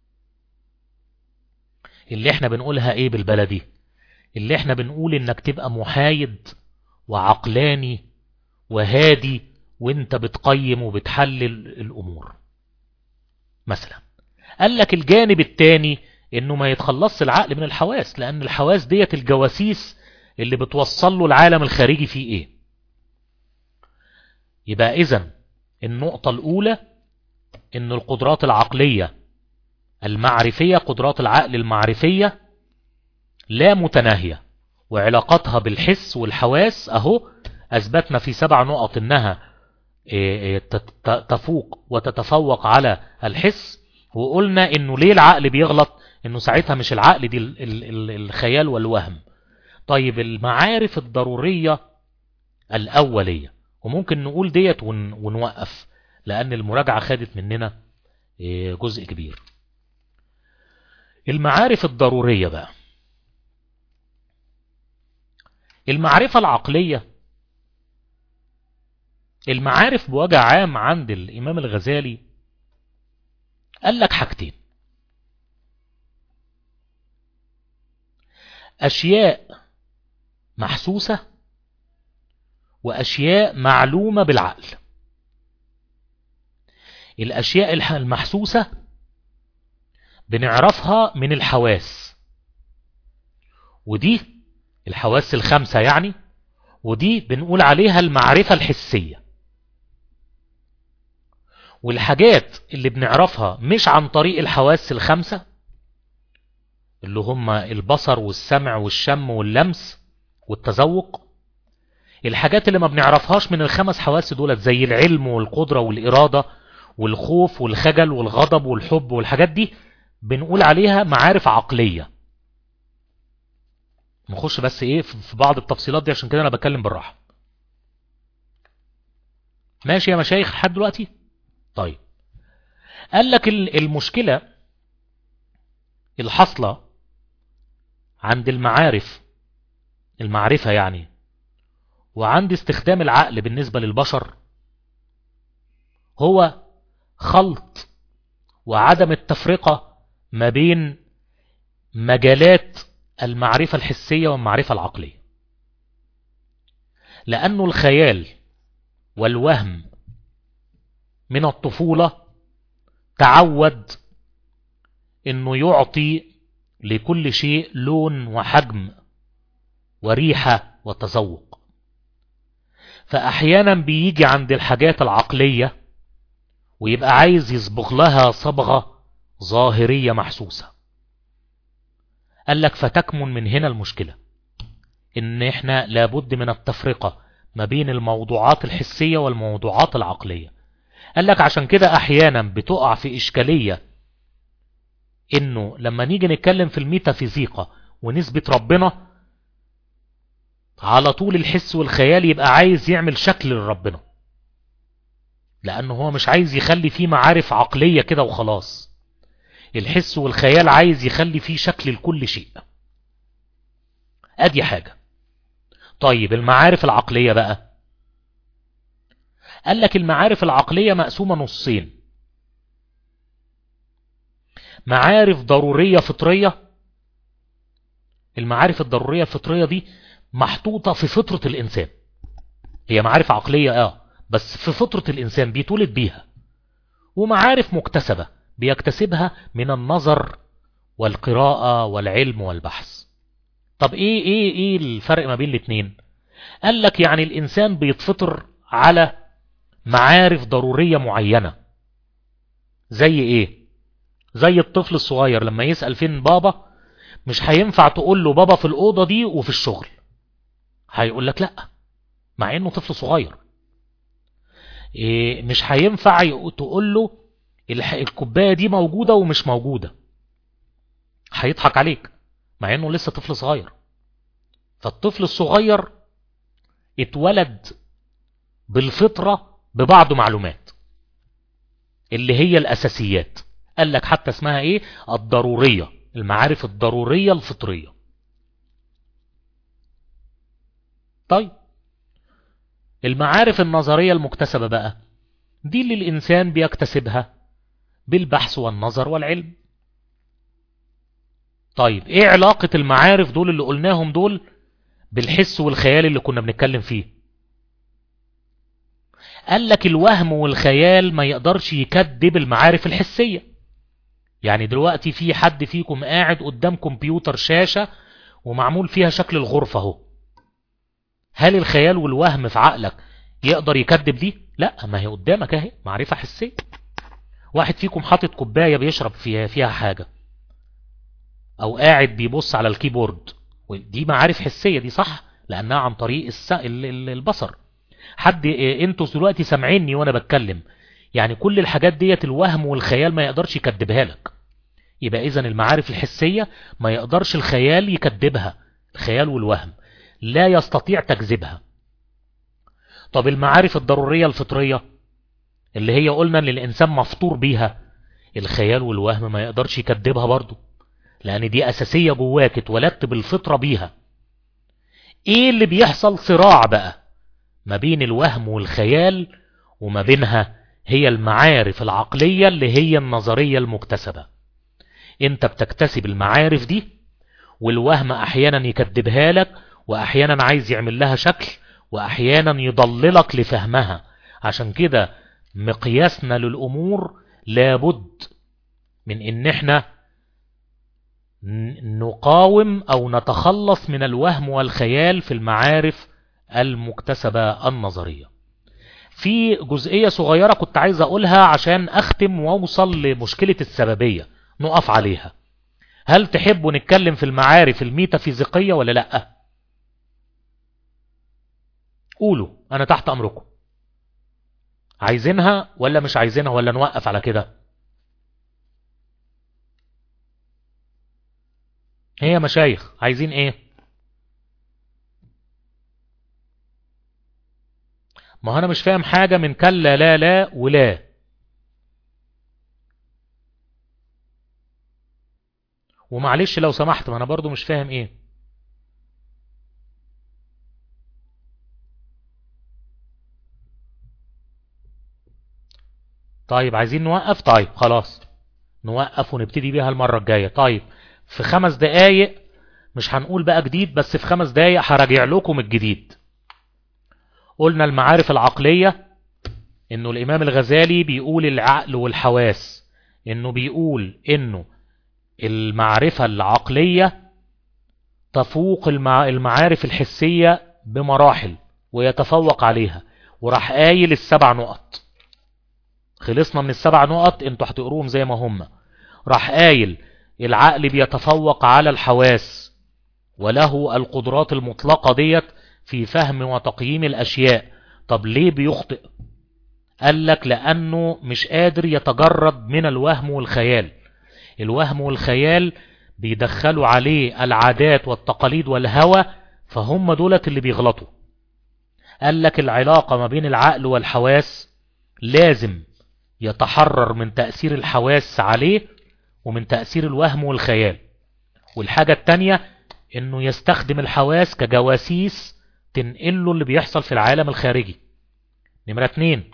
اللي احنا بنقولها ايه بالبلدي اللي احنا بنقول انك تبقى محايد وعقلاني وهادي وانت بتقيم وبتحلل الامور مثلا قال لك الجانب الثاني انه ما يتخلصش العقل من الحواس لان الحواس ديت الجواسيس اللي بتوصل له العالم الخارجي فيه ايه يبقى إذن النقطة الأولى إن القدرات العقلية المعرفية قدرات العقل المعرفية لا متناهية وعلاقتها بالحس والحواس أهو أثبتنا في سبع نقط إنها إيه، إيه، تفوق وتتفوق على الحس وقلنا إنه ليه العقل بيغلط إنه ساعتها مش العقل دي الخيال والوهم طيب المعارف الضرورية الأولية وممكن نقول ديت ونوقف لأن المراجعة خدت مننا إيه، جزء كبير المعارف الضرورية بقى المعرفة العقلية المعارف بوجه عام عند الإمام الغزالي قال لك حاجتين أشياء محسوسة وأشياء معلومة بالعقل الأشياء المحسوسة بنعرفها من الحواس ودي الحواس الخمسة يعني ودي بنقول عليها المعرفة الحسية والحاجات اللي بنعرفها مش عن طريق الحواس الخمسة اللي هم البصر والسمع والشم واللمس والتذوق الحاجات اللي ما بنعرفهاش من الخمس حواس دولت زي العلم والقدرة والإرادة والخوف والخجل والغضب والحب والحاجات دي بنقول عليها معارف عقلية نخش بس ايه في بعض التفصيلات دي عشان كده انا بتكلم بالراحة ماشي يا مشايخ لحد دلوقتي طيب قال لك المشكلة الحصلة عند المعارف المعرفة يعني وعند استخدام العقل بالنسبة للبشر هو خلط وعدم التفرقة ما بين مجالات المعرفة الحسية والمعرفة العقلية لأنه الخيال والوهم من الطفولة تعود انه يعطي لكل شيء لون وحجم وريحة وتذوق فأحيانا بيجي عند الحاجات العقلية ويبقى عايز يصبغ لها صبغة ظاهرية محسوسة قال لك فتكمن من هنا المشكلة ان احنا لابد من التفرقة ما بين الموضوعات الحسية والموضوعات العقلية قال لك عشان كده احيانا بتقع في اشكالية انه لما نيجي نتكلم في الميتافيزيقا ونثبت ربنا على طول الحس والخيال يبقى عايز يعمل شكل لربنا لانه هو مش عايز يخلي فيه معارف عقلية كده وخلاص الحس والخيال عايز يخلي فيه شكل لكل شيء ادي حاجة طيب المعارف العقلية بقى قال لك المعارف العقلية مقسومة نصين معارف ضرورية فطرية المعارف الضرورية الفطرية دي محطوطة في فطرة الإنسان هي معارف عقلية اه بس في فطرة الإنسان بيتولد بيها ومعارف مكتسبة بيكتسبها من النظر والقراءة والعلم والبحث طب ايه ايه ايه الفرق ما بين الاتنين قال لك يعني الإنسان بيتفطر على معارف ضرورية معينة زي ايه زي الطفل الصغير لما يسأل فين بابا مش هينفع تقول له بابا في الأوضة دي وفي الشغل هيقول لك لا مع انه طفل صغير إيه مش هينفع تقول له الكوباية دي موجودة ومش موجودة هيضحك عليك مع انه لسه طفل صغير فالطفل الصغير اتولد بالفطرة ببعض معلومات اللي هي الأساسيات قال لك حتى اسمها ايه الضرورية المعارف الضرورية الفطرية طيب المعارف النظرية المكتسبة بقى دي اللي الإنسان بيكتسبها بالبحث والنظر والعلم طيب ايه علاقة المعارف دول اللي قلناهم دول بالحس والخيال اللي كنا بنتكلم فيه قال لك الوهم والخيال ما يقدرش يكذب المعارف الحسية يعني دلوقتي في حد فيكم قاعد قدام كمبيوتر شاشة ومعمول فيها شكل الغرفة اهو هل الخيال والوهم في عقلك يقدر يكذب دي لا ما هي قدامك اهي معرفة حسية واحد فيكم حاطط كوباية بيشرب فيها, فيها حاجة او قاعد بيبص على الكيبورد دي معارف حسية دي صح لانها عن طريق الس... البصر حد انتوا دلوقتي سامعيني وانا بتكلم يعني كل الحاجات ديت الوهم والخيال ما يقدرش يكذبها لك يبقى اذا المعارف الحسية ما يقدرش الخيال يكذبها الخيال والوهم لا يستطيع تكذيبها طب المعارف الضرورية الفطرية اللي هي قلنا ان الانسان مفطور بيها الخيال والوهم ما يقدرش يكذبها برضه لان دي اساسية جواك اتولدت بالفطرة بيها ايه اللي بيحصل صراع بقى ما بين الوهم والخيال وما بينها هي المعارف العقلية اللي هي النظرية المكتسبة انت بتكتسب المعارف دي والوهم احيانا يكذبها لك واحيانا عايز يعمل لها شكل واحيانا يضللك لفهمها عشان كده مقياسنا للامور لابد من ان احنا نقاوم او نتخلص من الوهم والخيال في المعارف المكتسبة النظرية في جزئية صغيرة كنت عايز اقولها عشان اختم واوصل لمشكلة السببية نقف عليها هل تحبوا نتكلم في المعارف الميتافيزيقية ولا لا قولوا انا تحت امركم عايزينها ولا مش عايزينها ولا نوقف على كده هي مشايخ عايزين ايه ما انا مش فاهم حاجة من كلا لا لا ولا ومعلش لو سمحت ما انا برضو مش فاهم ايه طيب عايزين نوقف طيب خلاص نوقف ونبتدي بيها المرة الجاية طيب في خمس دقايق مش هنقول بقى جديد بس في خمس دقايق هراجع لكم الجديد قلنا المعارف العقلية انه الامام الغزالي بيقول العقل والحواس انه بيقول انه المعرفة العقلية تفوق المعارف الحسية بمراحل ويتفوق عليها وراح قايل السبع نقط خلصنا من السبع نقط انتوا هتقروهم زي ما هم راح قايل العقل بيتفوق على الحواس وله القدرات المطلقة ديت في فهم وتقييم الأشياء طب ليه بيخطئ قال لك لأنه مش قادر يتجرد من الوهم والخيال الوهم والخيال بيدخلوا عليه العادات والتقاليد والهوى فهم دولت اللي بيغلطوا قال لك العلاقة ما بين العقل والحواس لازم يتحرر من تأثير الحواس عليه ومن تأثير الوهم والخيال والحاجة التانية انه يستخدم الحواس كجواسيس تنقله اللي بيحصل في العالم الخارجي نمرة اتنين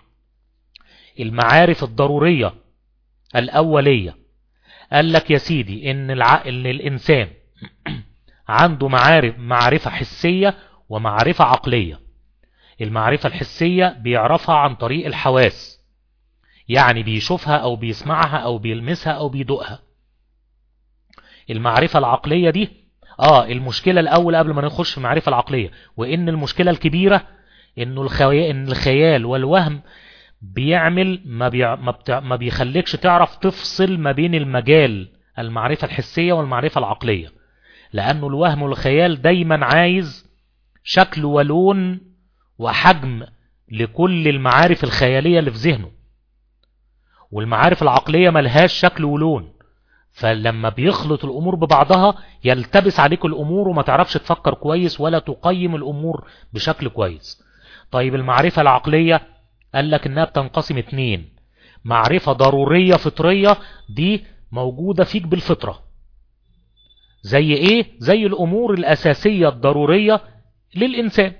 المعارف الضرورية الأولية قال لك يا سيدي ان, الع... إن الإنسان عنده معارف معرفة حسية ومعرفة عقلية المعرفة الحسية بيعرفها عن طريق الحواس يعني بيشوفها أو بيسمعها أو بيلمسها أو بيدوقها المعرفة العقلية دي آه المشكلة الأول قبل ما نخش في المعرفة العقلية وإن المشكلة الكبيرة إنه الخي... إن الخيال والوهم بيعمل ما, بي... ما, بت... ما بيخليكش تعرف تفصل ما بين المجال المعرفة الحسية والمعرفة العقلية لأنه الوهم والخيال دايما عايز شكل ولون وحجم لكل المعارف الخيالية اللي في ذهنه والمعارف العقلية ملهاش شكل ولون فلما بيخلط الأمور ببعضها يلتبس عليك الأمور وما تعرفش تفكر كويس ولا تقيم الأمور بشكل كويس طيب المعرفة العقلية قال لك انها بتنقسم اتنين معرفة ضرورية فطرية دي موجودة فيك بالفطرة زي ايه زي الامور الاساسية الضرورية للانسان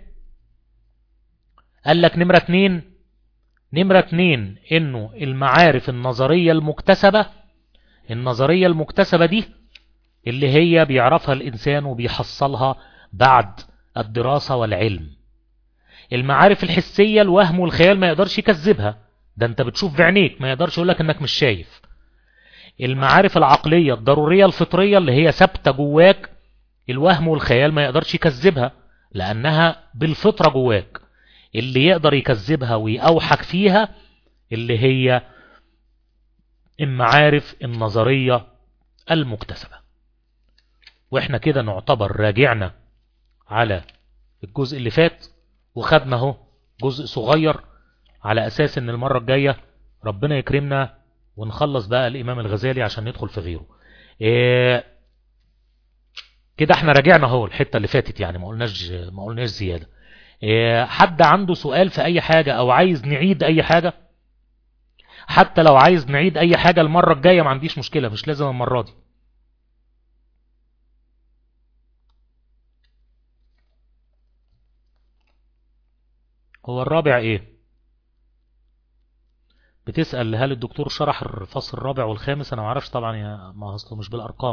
قال لك نمرة اتنين نمرة اتنين انه المعارف النظرية المكتسبة النظرية المكتسبة دي اللي هي بيعرفها الانسان وبيحصلها بعد الدراسة والعلم المعارف الحسية الوهم والخيال ما يقدرش يكذبها ده انت بتشوف بعينيك ما يقدرش يقولك انك مش شايف المعارف العقلية الضرورية الفطرية اللي هي ثابتة جواك الوهم والخيال ما يقدرش يكذبها لأنها بالفطرة جواك اللي يقدر يكذبها ويأوحك فيها اللي هي المعارف النظرية المكتسبة واحنا كده نعتبر راجعنا على الجزء اللي فات وخدنا اهو جزء صغير على اساس ان المرة الجاية ربنا يكرمنا ونخلص بقى الامام الغزالي عشان ندخل في غيره إيه كده احنا راجعنا اهو الحتة اللي فاتت يعني ما قلناش ما قلناش زيادة إيه حد عنده سؤال في اي حاجة او عايز نعيد اي حاجة حتى لو عايز نعيد اي حاجة المرة الجاية ما عنديش مشكلة مش لازم المرة دي هو الرابع ايه بتسأل هل الدكتور شرح الفصل الرابع والخامس انا معرفش طبعا يا ما اصله مش بالارقام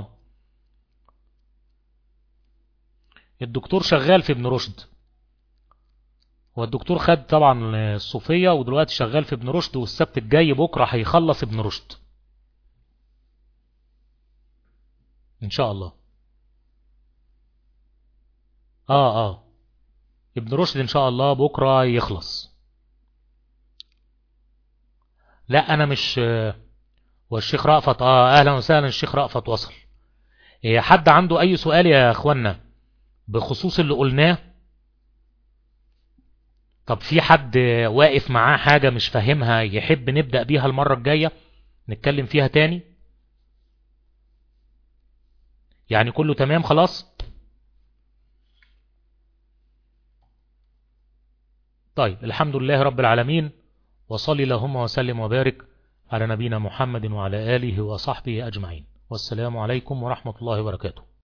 الدكتور شغال في ابن رشد هو الدكتور خد طبعا الصوفية ودلوقتي شغال في ابن رشد والسبت الجاي بكرة هيخلص ابن رشد ان شاء الله اه اه ابن رشد ان شاء الله بكرة يخلص لا انا مش والشيخ رأفت اه اهلا وسهلا الشيخ رأفت وصل إيه حد عنده اي سؤال يا اخوانا بخصوص اللي قلناه طب في حد واقف معاه حاجة مش فاهمها يحب نبدأ بيها المرة الجاية نتكلم فيها تاني يعني كله تمام خلاص طيب الحمد لله رب العالمين وصلي اللهم وسلم وبارك على نبينا محمد وعلى آله وصحبه أجمعين والسلام عليكم ورحمة الله وبركاته